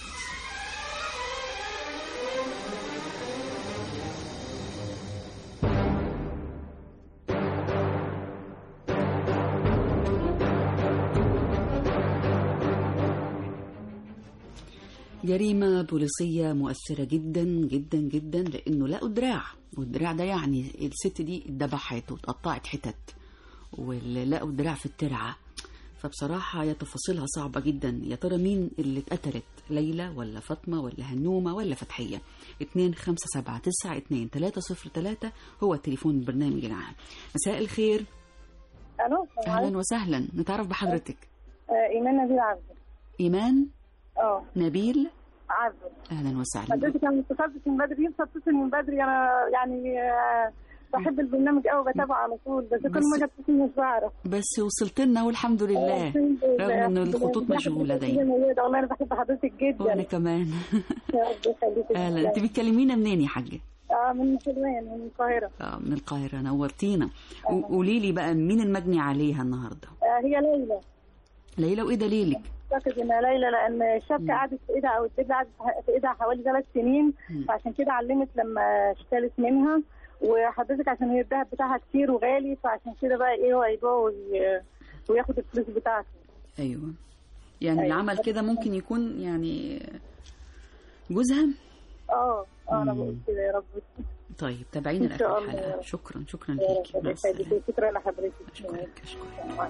I: جريمة بوليسية مؤثرة جدا جدا جدا لأنه لقوا دراع والدراع ده يعني الست دي اتذبحت واتقطعت حتت واللي لقوا دراع في الترعة فبصراحة هي تفاصيلها صعبة جدا يا ترى مين اللي اتقتلت ليلى ولا فاطمة ولا هنومة ولا فتحية اتنين خمسة سبعة تسعة اتنين تلاتة صفر تلاتة هو تليفون البرنامج العام مساء الخير
R: الو السلام
I: أهلا
R: عليكم.
I: وسهلا نتعرف بحضرتك
R: آه، ايمان نبيل عبده
I: إيمان
R: اه
I: نبيل
R: عبده
I: أهلا وسهلا
R: حضرتك انا اتصلت من بدري ينفع اتصل من بدري انا يعني آه، بحب البرنامج قوي بتابعه على طول بس كل
I: بس-
R: ما اتصل مش بعرف
I: بس وصلت لنا والحمد لله
R: الحمد لله.
I: رغم ان الخطوط
R: الحمد لله.
I: مشغوله
R: الحمد
I: دايما
R: لله. والله انا بحب حضرتك جدا
I: وانا كمان
R: يا رب يخليك
I: اهلا انت بتكلمينا منين يا حاجه
R: اه من حلوان من القاهره
I: اه من القاهره نورتينا قولي لي بقى مين المجني عليها النهارده
R: آه هي ليلى
I: ليلى وايه دليلك
R: اعتقد انها ليلى لان الشبكه قعدت في ايدها او الدبله قعدت في ايدها حوالي ثلاث سنين فعشان كده علمت لما اشترت منها وحضرتك عشان هي الذهب بتاعها كتير وغالي فعشان كده بقى ايه هو هيبيعه وي- وياخد الفلوس بتاعته
I: ايوه يعني اللي
R: أيوة.
I: عمل كده ممكن يكون يعني جوزها
R: اه اه انا
I: مم.
R: بقول كده يا رب
I: طيب تابعينا
R: إن شاء
I: لاخر
R: الله.
I: الحلقه شكرا شكرا
R: يا
I: ليكي
R: رب
I: مع
R: يخليك
I: السلامه
R: شكرا لحضرتك
I: اشكرك اشكرك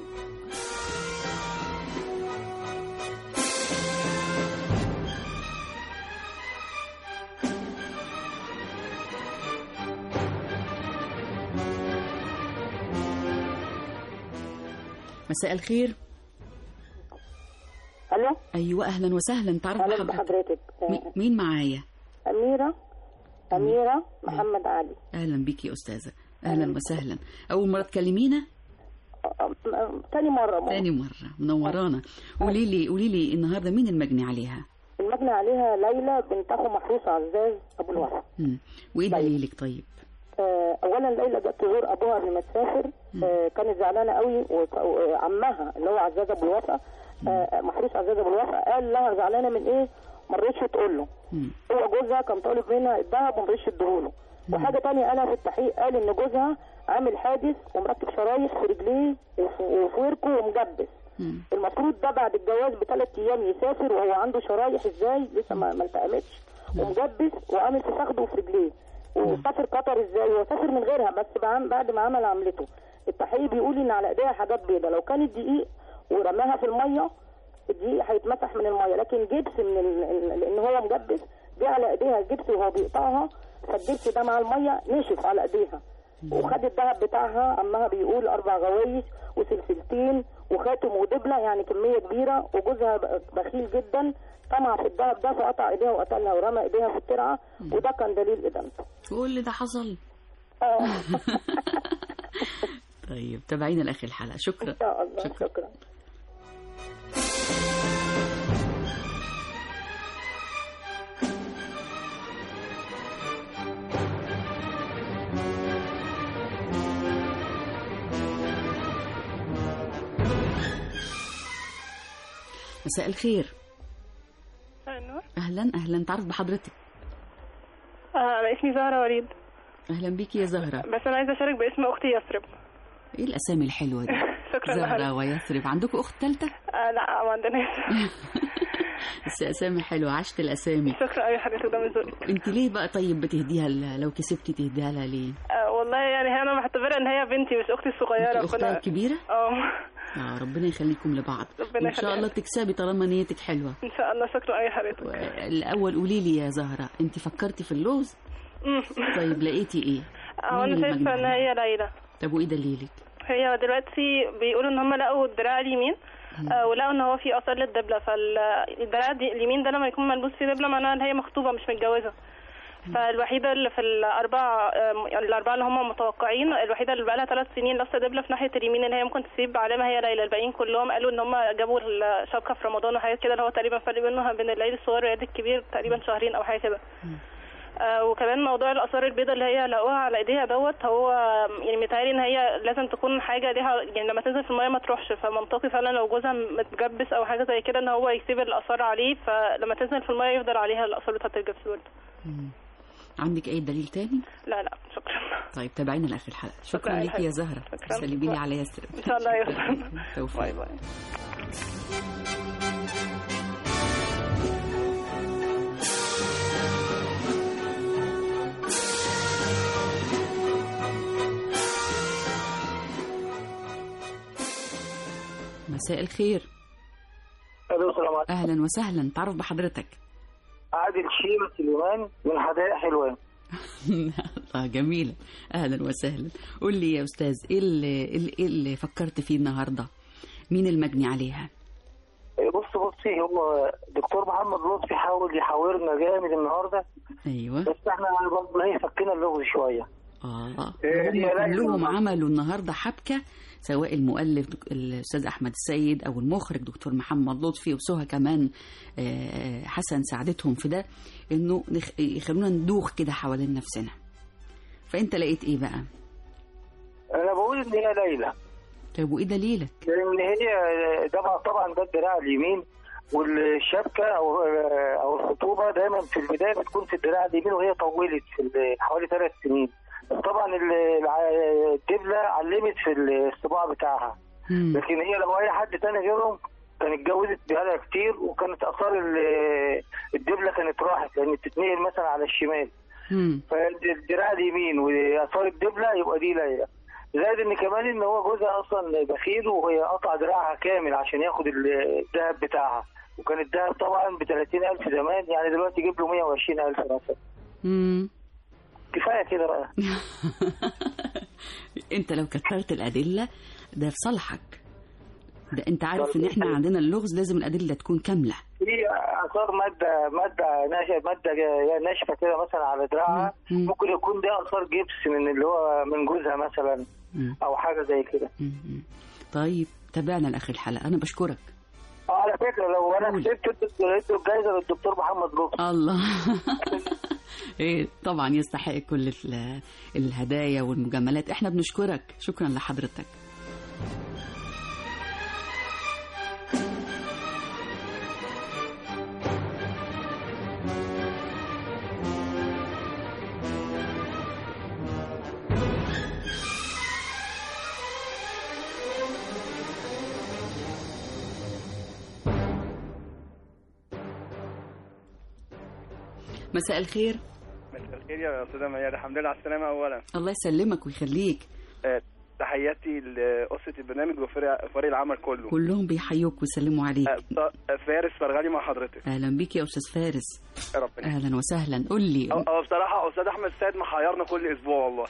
I: مساء الخير
S: الو
I: ايوه اهلا وسهلا تعرف
S: اهلا
I: بحضرتك
S: بحضرتك
I: مي- مين معايا
S: اميره اميره محمد علي
I: اهلا بيكي يا استاذه اهلا وسهلا اول مره تكلمينا
S: تاني مره ماما.
I: تاني مره منورانا قولي لي قولي لي النهارده مين المجني عليها
S: المجني عليها ليلى بنت اخو محروس عزاز ابو الوفا
I: مم. وايه دليلك طيب
S: آه، اولا ليلى جت تزور ابوها قبل ما تسافر آه، كانت زعلانه قوي وك- وعمها اللي هو عزاز ابو الوفا آه، محروس عزاز ابو الوفا قال لها زعلانه من ايه ما رضتش تقول له
I: مم.
S: هو جوزها كان طالب منها الذهب وما رضتش تديهوله وحاجه تانية قالها في التحقيق قال ان جوزها عامل حادث ومركب شرايح في رجليه وفي وفي وركه ومجبس المفروض ده بعد الجواز بثلاث ايام يسافر وهو عنده شرايح ازاي لسه ما ما التئمتش ومجبس وعامل في فخده وفي رجليه وسافر قطر ازاي هو سافر من غيرها بس بعم- بعد ما عمل عملته التحقيق بيقول ان على ايديها حاجات بيضاء لو كانت دقيق ورماها في الميه الدقيق هيتمسح من الميه لكن جبس من ال... ال- لان هو مجبس جه على ايديها الجبس وهو بيقطعها فالجبس ده مع الميه نشف على ايديها وخد الذهب بتاعها عمها بيقول اربع غوايش وسلسلتين وخاتم ودبله يعني كميه كبيره وجوزها ب- بخيل جدا طمع في الذهب ده فقطع ايديها وقتلها ورمى ايديها في الترعه وده كان دليل ادانته
I: كل ده حصل
S: اه
I: طيب تابعينا لاخر الحلقه شكرا
S: ان شاء الله
I: شكرا.
S: شكرا
I: مساء الخير
K: النور
I: اهلا اهلا تعرف بحضرتك
K: آه، انا اسمي زهرة وليد
I: اهلا بيكي يا زهره
K: بس انا عايزه اشارك باسم اختي يسرب
I: ايه الاسامي الحلوه دي
K: شكرا
I: زهره
K: لحضرتك.
I: ويثرب عندكم اخت ثالثه
K: آه لا ما عندناش
I: بس اسامي حلوه عشت الاسامي
K: شكرا اي حضرتك ده من ذوقك
I: انت ليه بقى طيب بتهديها ل- لو كسبتي تهديها لها ليه
K: آه والله يعني هي انا بعتبرها ان هي بنتي مش اختي الصغيره
I: انت اختها
K: فأنا-
I: الكبيره
K: اه
I: اه ربنا يخليكم لبعض
K: ربنا
I: وان شاء
K: يخليك.
I: الله تكسبي طالما نيتك حلوه
K: ان شاء الله شكرا اي حضرتك
I: الاول قولي لي يا زهره انت فكرتي في اللوز
K: مم.
I: طيب لقيتي ايه
K: اه
I: مين
K: انا شايفه
I: المجنون؟
K: ان هي ليلى
I: طب وايه دليلك
K: هي دلوقتي بيقولوا ان هم لقوا الدراع اليمين آه ولقوا ان هو في اثار للدبله فالدراع دي- اليمين ده لما يكون ملبوس فيه دبله معناها ان هي مخطوبه مش متجوزه فالوحيده اللي في الاربعه آه، الاربعه اللي هم متوقعين الوحيده اللي بقى لها ثلاث سنين لابسه دبله في ناحيه اليمين ان هي ممكن تسيب علامه هي ليلى الباقيين كلهم قالوا ان هم جابوا الشبكه في رمضان وحاجات كده اللي هو تقريبا فرق بينها بين العيد الصغير والعيد الكبير تقريبا شهرين او حاجه كده آه وكمان موضوع الاثار البيضاء اللي هي لقوها على ايديها دوت هو يعني متهيألي ان هي لازم تكون حاجه ليها يعني لما تنزل في الميه ما تروحش فمنطقي فعلا لو جوزها متجبس او حاجه زي كده ان هو يسيب الاثار عليه فلما تنزل في الميه يفضل عليها الاثار بتاعت الجبس برضه
I: عندك اي دليل تاني
K: لا لا شكرا
I: طيب تابعينا لاخر الحلقه شكرا
K: شكراً
I: ليكي يا
K: يا
I: زهره
K: شكراً.
I: سلمي لي على ياسر
K: ان شاء الله يا
I: توفيق
K: باي باي
I: مساء الخير
O: الو السلام عليكم
I: اهلا وسهلا تعرف بحضرتك
O: عادل شيبة سليمان من حدائق حلوان
I: الله جميلة اهلا وسهلا قول لي يا استاذ ايه اللي, ايه اللي فكرت فيه النهارده مين المجني عليها
O: إيه بص بصي هو دكتور محمد لطفي حاول يحاورنا جامد النهارده
I: ايوه
O: بس احنا برضه ايه فكينا اللغز شويه
I: اه
O: إيه،
I: هم
O: هي ليلى
I: كلهم
O: والله.
I: عملوا النهارده حبكه سواء المؤلف دك... الاستاذ احمد السيد او المخرج دكتور محمد لطفي وسهى كمان آه، حسن ساعدتهم في ده انه نخ... يخلونا ندوخ كده حوالين نفسنا فانت لقيت ايه بقى
O: انا بقول ان هي ليلى
I: طيب وايه دليلك
O: لان هي ده بقى طبعا ده الدراع اليمين والشبكه او او الخطوبه دايما في البدايه بتكون في الدراع اليمين وهي طولت في ال- حوالي ثلاث سنين بس طبعا ال- الع- الدبله علمت في الصباع بتاعها لكن هي لو اي حد تاني غيرهم كان اتجوزت بقالها كتير وكانت اثار ال- الدبله كانت راحت لان بتتنقل مثلا على الشمال فالدراع اليمين واثار الدبله يبقى دي ليلى زائد ان كمان ان هو جوزها اصلا بخيل وهي قطع دراعها كامل عشان ياخد ال- الذهب بتاعها وكان الذهب طبعا ب 30000 زمان يعني دلوقتي يجيب له 120000 مثلا
I: مم.
O: كفايه كده بقى
I: انت لو كترت الادله ده في صالحك ده انت عارف ان احنا عندنا اللغز لازم الادله تكون كامله
O: في اثار ماده ماده ناشفه ماده جا- ناشفه كده مثلا على دراعها ممكن يكون ده اثار جبس من اللي هو من جوزها مثلا او حاجه زي كده
I: طيب تابعنا لاخر الحلقه انا بشكرك
O: اه على فكره لو انا كسبت ادوا ادوا الجايزه للدكتور محمد لطفي
I: الله ايه طبعا يستحق كل ال- الهدايا والمجاملات احنا بنشكرك شكرا لحضرتك مساء الخير
T: مساء الخير يا استاذه ميادة الحمد لله على السلامه اولا
I: الله يسلمك ويخليك
T: آه، تحياتي لأسرة البرنامج وفريق فريق العمل كله
I: كلهم بيحيوك ويسلموا عليك
T: آه، ط- فارس فرغلي مع حضرتك
I: اهلا بيك يا استاذ فارس
T: ربنا
I: اهلا وسهلا قول لي
T: هو هو بصراحة أستاذ أحمد سيد محيرنا كل أسبوع والله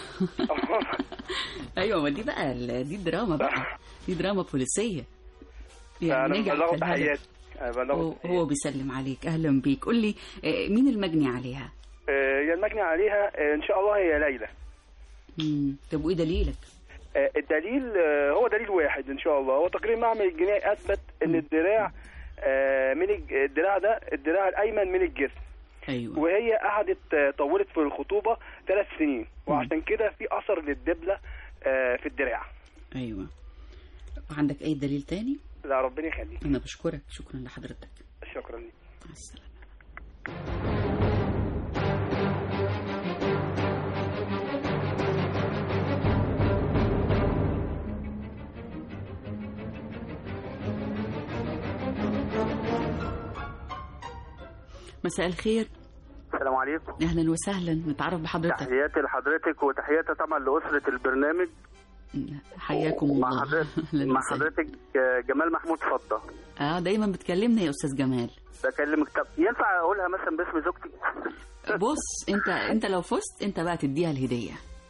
I: ايوه ما دي بقى ال- دي دراما بقى دي دراما بوليسيه
T: أنا
I: نجح
T: ببلغه
I: في الهدف.
T: تحياتي أنا ببلغه
I: هو, هو بيسلم عليك اهلا بيك قول لي آه، مين المجني عليها
T: آه، هي المجني عليها آه، إن شاء الله هي ليلى
I: مم. طب وايه دليلك
T: آه، الدليل آه، هو دليل واحد إن شاء الله هو تقرير معمل الجنائي أثبت إن الدراع آه، من الج- الدراع ده الدراع الأيمن من الجسم
I: ايوه
T: وهي قعدت آه، طولت في الخطوبة ثلاث سنين وعشان كده في أثر للدبلة آه، في الدراع
I: ايوه وعندك اي دليل تاني
T: لا ربنا يخليك
I: انا بشكرك شكرا لحضرتك
T: شكرا لك
I: مع السلامه مساء الخير
U: السلام عليكم
I: اهلا وسهلا نتعرف بحضرتك
U: تحياتي لحضرتك وتحياتي طبعا لأسرة البرنامج
I: حياكم
U: مع
I: الله
U: حضرتك
I: أهلاً
U: مع
I: وسهلاً.
U: حضرتك آه، جمال محمود فضة
I: اه دايما بتكلمنا يا استاذ جمال
U: بكلمك طب ينفع اقولها مثلا باسم زوجتي
I: بص انت انت لو فزت انت بقى تديها الهديه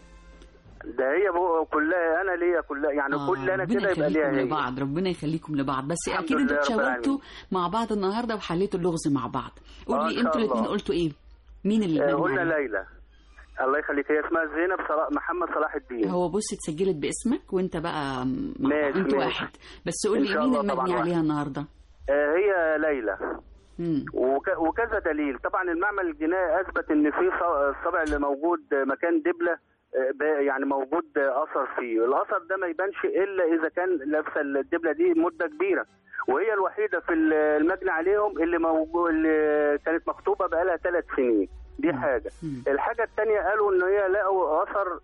U: ده هي بو- كلها انا ليا كلها يعني
I: آه،
U: كل انا
I: ربنا
U: كده يبقى ليها
I: يخليكم
U: هي
I: لبعض ربنا يخليكم لبعض بس
U: الحمد
I: اكيد انتوا
U: لله رب
I: اتشاورتوا
U: العالمين.
I: مع بعض النهارده وحليتوا اللغز مع بعض قول
U: آه،
I: لي
U: إن
I: انتوا
U: شاء
I: الاثنين
U: الله.
I: قلتوا ايه مين اللي
U: آه،
I: مجمع
U: قلنا
I: عليه؟
U: ليلى الله يخليك هي اسمها زينب صلاح محمد صلاح الدين
I: هو بص اتسجلت باسمك وانت بقى مع
U: ماشي،
I: انتوا
U: ماشي.
I: واحد بس قول
U: إن
I: لي
U: شاء
I: مين
U: الله
I: المجني
U: طبعاً
I: عليها
U: واحد.
I: النهارده
U: آه، هي ليلى
I: مم.
U: وك- وكذا دليل طبعا المعمل الجنائي اثبت ان في ص- الصبع اللي موجود مكان دبله آه، ب- يعني موجود آه، اثر فيه الاثر ده ما يبانش الا اذا كان لابسه الدبله دي مده كبيره وهي الوحيده في ال- المجني عليهم اللي موجود اللي كانت مخطوبه بقالها ثلاث سنين دي حاجه الحاجه الثانيه قالوا ان هي لقوا اثر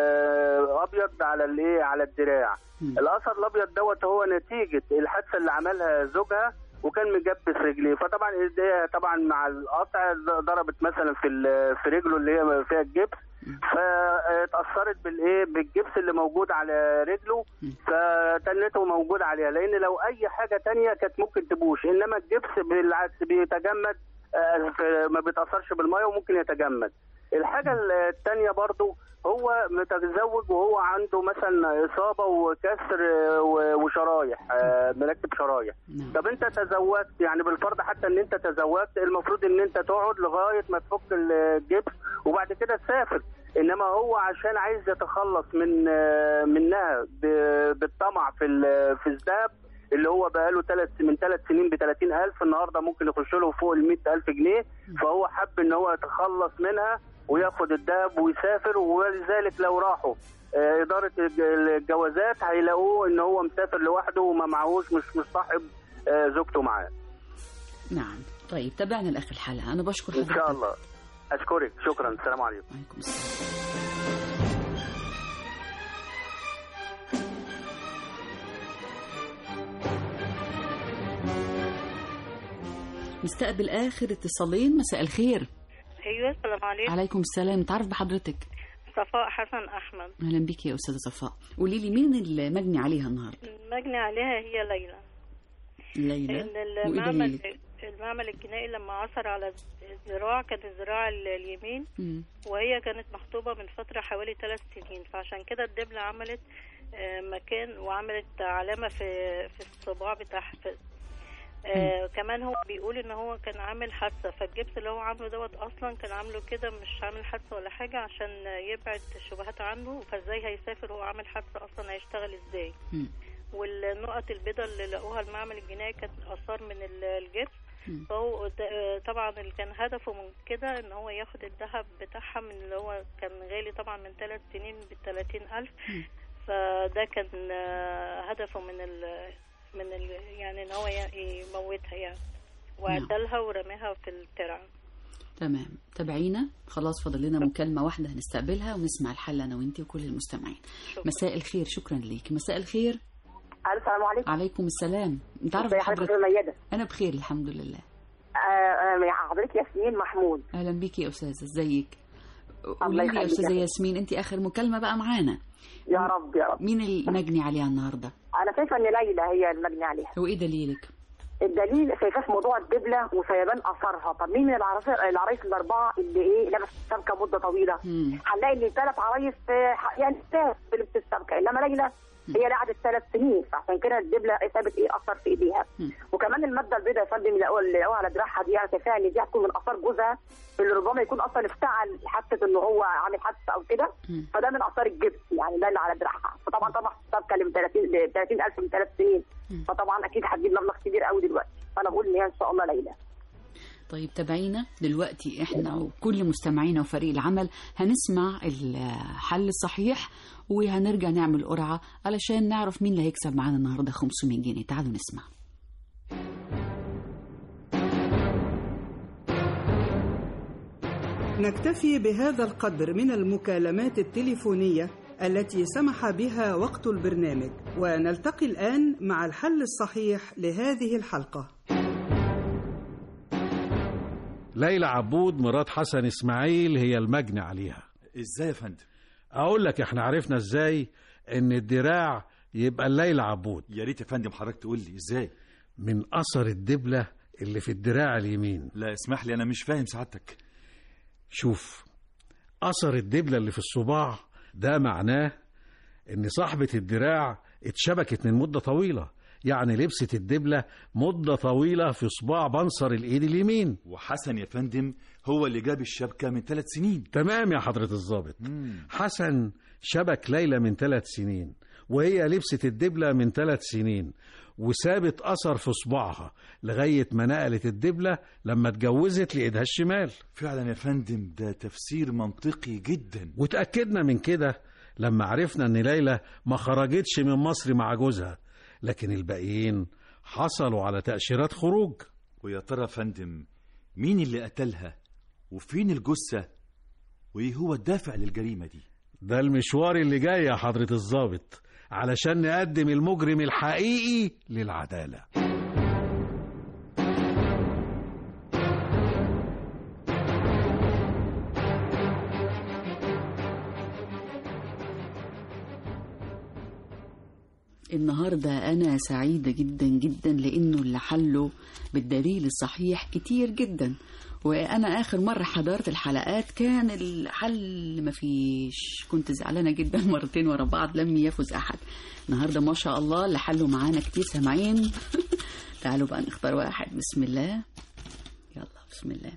U: آه، ابيض على الايه على الدراع الاثر الابيض دوت هو نتيجه الحادثه اللي عملها زوجها وكان مجبس رجليه فطبعا ايديها طبعا مع القطع ضربت مثلا في ال- في رجله اللي هي فيها الجبس فاتاثرت بالايه بالجبس اللي موجود على رجله فتنته موجود عليها لان لو اي حاجه تانية كانت ممكن تبوش انما الجبس بالعكس بيتجمد آه، في- ما بيتاثرش بالميه وممكن يتجمد الحاجه الثانيه برضو هو متزوج وهو عنده مثلا اصابه وكسر آه، و- وشرايح آه، مركب شرايح طب انت تزوجت يعني بالفرض حتى ان انت تزوجت المفروض ان انت تقعد لغايه ما تفك الجبس وبعد كده تسافر انما هو عشان عايز يتخلص من آه، منها ب- بالطمع في ال- في الذهب اللي هو بقاله ثلاث من ثلاث سنين ب 30000 النهارده ممكن يخش له فوق ال 100000 جنيه فهو حب ان هو يتخلص منها وياخد الذهب ويسافر ولذلك لو راحوا آه، إدارة الج- الجوازات هيلاقوه إن هو مسافر لوحده وما معهوش مش مصاحب آه، زوجته معاه
I: نعم طيب تابعنا لاخر الحلقه انا بشكر
U: إن
I: حضرتك
U: شاء الله أشكرك شكرا السلام عليكم
I: نستقبل اخر اتصالين مساء الخير
V: ايوه السلام عليكم
I: عليكم السلام تعرف بحضرتك
V: صفاء حسن احمد
I: اهلا بك يا استاذه صفاء قولي لي مين اللي مجني عليها النهارده
V: المجني عليها هي ليلى
I: ليلى
V: ان
I: وايه
V: المعمل
I: دليلك
V: المعمل الجنائي لما عثر على الذراع كان الذراع ال- اليمين
I: مم.
V: وهي كانت مخطوبة من فترة حوالي ثلاث سنين فعشان كده الدبلة عملت آه، مكان وعملت علامة في في الصباع بتاعها في آه كمان هو بيقول ان هو كان عامل حادثة فالجبس اللي هو عامله دوت اصلا كان عامله كده مش عامل حادثة ولا حاجة عشان يبعد الشبهات عنه فازاي هيسافر وهو عامل حادثة اصلا هيشتغل ازاي
I: مم.
V: والنقط البيضاء اللي لقوها المعمل الجنائي كانت اثار من ال- الجبس فهو د- آه، طبعا اللي كان هدفه من كده ان هو ياخد الذهب بتاعها من اللي هو كان غالي طبعا من ثلاث سنين بالثلاثين الف فده كان آه، هدفه من ال من ال يعني ان هو ي- يموتها يعني وعدلها ورماها في الترعه
I: تمام تابعينا خلاص فاضل لنا مكالمه واحده هنستقبلها ونسمع الحل انا وانتي وكل المستمعين مساء الخير شكرا ليك مساء الخير
W: السلام عليكم
I: عليكم السلام انت عارف
W: ازي حضرتك
I: حضرتك
W: يا ميادة
I: انا بخير الحمد لله
W: آه، آه،
B: مع حضرتك ياسمين محمود
I: اهلا بيكي يا استاذه ازيك
B: الله
I: قولي لي يا
B: يخليك
I: استاذه
B: يا
I: ياسمين انت اخر مكالمه بقى معانا
B: يا رب يا رب
I: مين المجني عليها النهارده
B: انا شايفه ان ليلى هي المجني عليها
I: وايه دليلك
B: الدليل شايفاه في موضوع الدبله وسيبان اثرها طب مين من العرايس العرايس الاربعه اللي ايه لبس الشبكه مده طويله هنلاقي ان ثلاث عرايس آه، يعني ثلاث بلبس الشبكه انما ليلى هي اللي قعدت ثلاث سنين فعشان كده الدبله سابت ايه اثر في ايديها وكمان الماده البيضاء يا فندم اللي لقوها اللي لقوها على دراعها دي انا شايفاها ان دي هتكون من اثار جوزها اللي ربما يكون اصلا افتعل حادثه ان هو عامل حادثه او كده فده من اثار الجبس يعني ده اللي على دراعها فطبعا طبعا الشبكه اللي ب 30 ب 30000 من ثلاث سنين فطبعا اكيد هتجيب مبلغ كبير قوي دلوقتي فانا بقول ان هي ان شاء الله ليلى
I: طيب تابعينا دلوقتي احنا وكل مستمعينا وفريق العمل هنسمع الحل الصحيح وهنرجع نعمل قرعة علشان نعرف مين اللي هيكسب معانا النهارده 500 جنيه تعالوا نسمع
A: نكتفي بهذا القدر من المكالمات التليفونية التي سمح بها وقت البرنامج ونلتقي الآن مع الحل الصحيح لهذه الحلقة
D: ليلى عبود مرات حسن اسماعيل هي المجني عليها
C: ازاي يا فندم
D: اقول لك احنا عرفنا ازاي ان الدراع يبقى ليلى عبود
C: يا ريت يا فندم حضرتك تقول لي ازاي
D: من اثر الدبله اللي في الدراع اليمين
C: لا اسمح لي انا مش فاهم سعادتك
D: شوف اثر الدبله اللي في الصباع ده معناه ان صاحبه الدراع اتشبكت من مده طويله يعني لبست الدبله مده طويله في صباع بنصر الايد اليمين
C: وحسن يا فندم هو اللي جاب الشبكه من ثلاث سنين
D: تمام يا حضره الضابط حسن شبك ليلى من ثلاث سنين وهي لبست الدبلة من ثلاث سنين وسابت أثر في صباعها لغاية ما نقلت الدبلة لما اتجوزت لإيدها الشمال
C: فعلا يا فندم ده تفسير منطقي جدا
D: وتأكدنا من كده لما عرفنا إن ليلى ما خرجتش من مصر مع جوزها لكن الباقيين حصلوا على تأشيرات خروج
C: ويا ترى يا فندم مين اللي قتلها وفين الجثة وإيه هو الدافع للجريمة دي
D: ده المشوار اللي جاي يا حضرة الضابط علشان نقدم المجرم الحقيقي للعدالة
I: النهاردة أنا سعيدة جدا جدا لأنه اللي حله بالدليل الصحيح كتير جدا وأنا آخر مرة حضرت الحلقات كان الحل مفيش كنت زعلانة جدا مرتين ورا بعض لم يفز أحد النهاردة ما شاء الله اللي حلوا معانا كتير سامعين تعالوا بقى نختار واحد بسم الله يلا بسم الله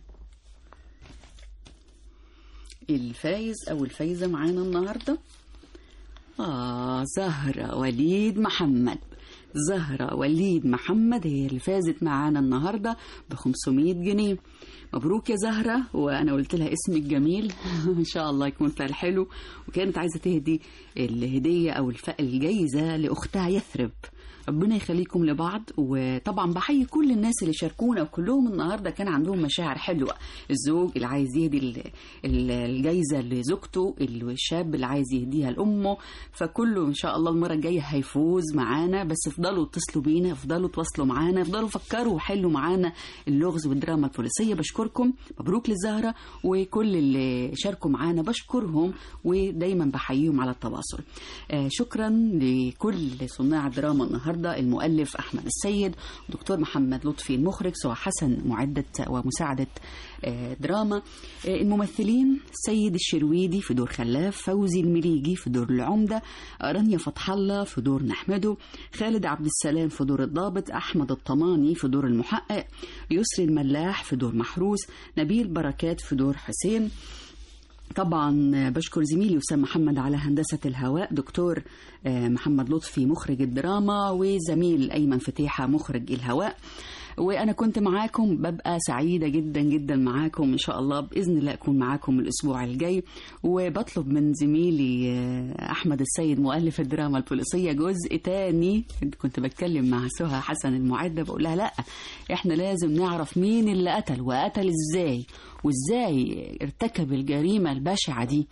I: الفايز أو الفايزة معانا النهارده آه زهرة وليد محمد زهرة وليد محمد هي اللي فازت معانا النهاردة ب 500 جنيه مبروك يا زهرة وأنا قلت لها اسمك جميل إن شاء الله يكون فعل حلو وكانت عايزة تهدي الهدية أو الف... الجايزة لأختها يثرب ربنا يخليكم لبعض وطبعا بحيي كل الناس اللي شاركونا وكلهم النهارده كان عندهم مشاعر حلوه الزوج اللي عايز يهدي ال- ال- الجايزه لزوجته الشاب اللي عايز يهديها لامه فكله ان شاء الله المره الجايه هيفوز معانا بس افضلوا اتصلوا بينا افضلوا تواصلوا معانا افضلوا فكروا وحلوا معانا اللغز والدراما البوليسيه بشكركم مبروك للزهره وكل اللي شاركوا معانا بشكرهم ودايما بحييهم على التواصل آه شكرا لكل صناع الدراما النهارده المؤلف احمد السيد دكتور محمد لطفي المخرج سوى حسن معده ومساعده آه دراما آه الممثلين سيد الشرويدي في دور خلاف فوزي المليجي في دور العمده رانيا فتح الله في دور نحمده خالد عبد السلام في دور الضابط احمد الطماني في دور المحقق يسري الملاح في دور محروس نبيل بركات في دور حسين طبعا بشكر زميلي وسام محمد على هندسة الهواء دكتور آه، محمد لطفي مخرج الدراما وزميل أيمن فتيحة مخرج الهواء وأنا كنت معاكم ببقى سعيدة جدا جدا معاكم إن شاء الله بإذن الله أكون معاكم الأسبوع الجاي وبطلب من زميلي آه، أحمد السيد مؤلف الدراما البوليسية جزء تاني كنت بتكلم مع سهى حسن المعدة بقول لها لأ إحنا لازم نعرف مين اللي قتل وقتل إزاي وإزاي ارتكب الجريمة البشعة دي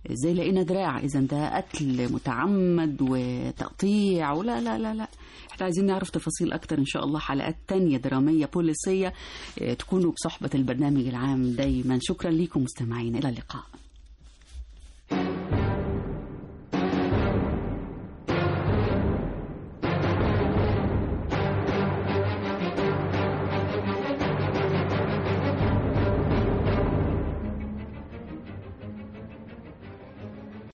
I: ازاي لقينا دراع اذا ده قتل متعمد وتقطيع ولا لا لا لا احنا عايزين نعرف تفاصيل اكتر ان شاء الله حلقات تانية درامية بوليسية اه، تكونوا بصحبة البرنامج العام دايما شكرا لكم مستمعين الى اللقاء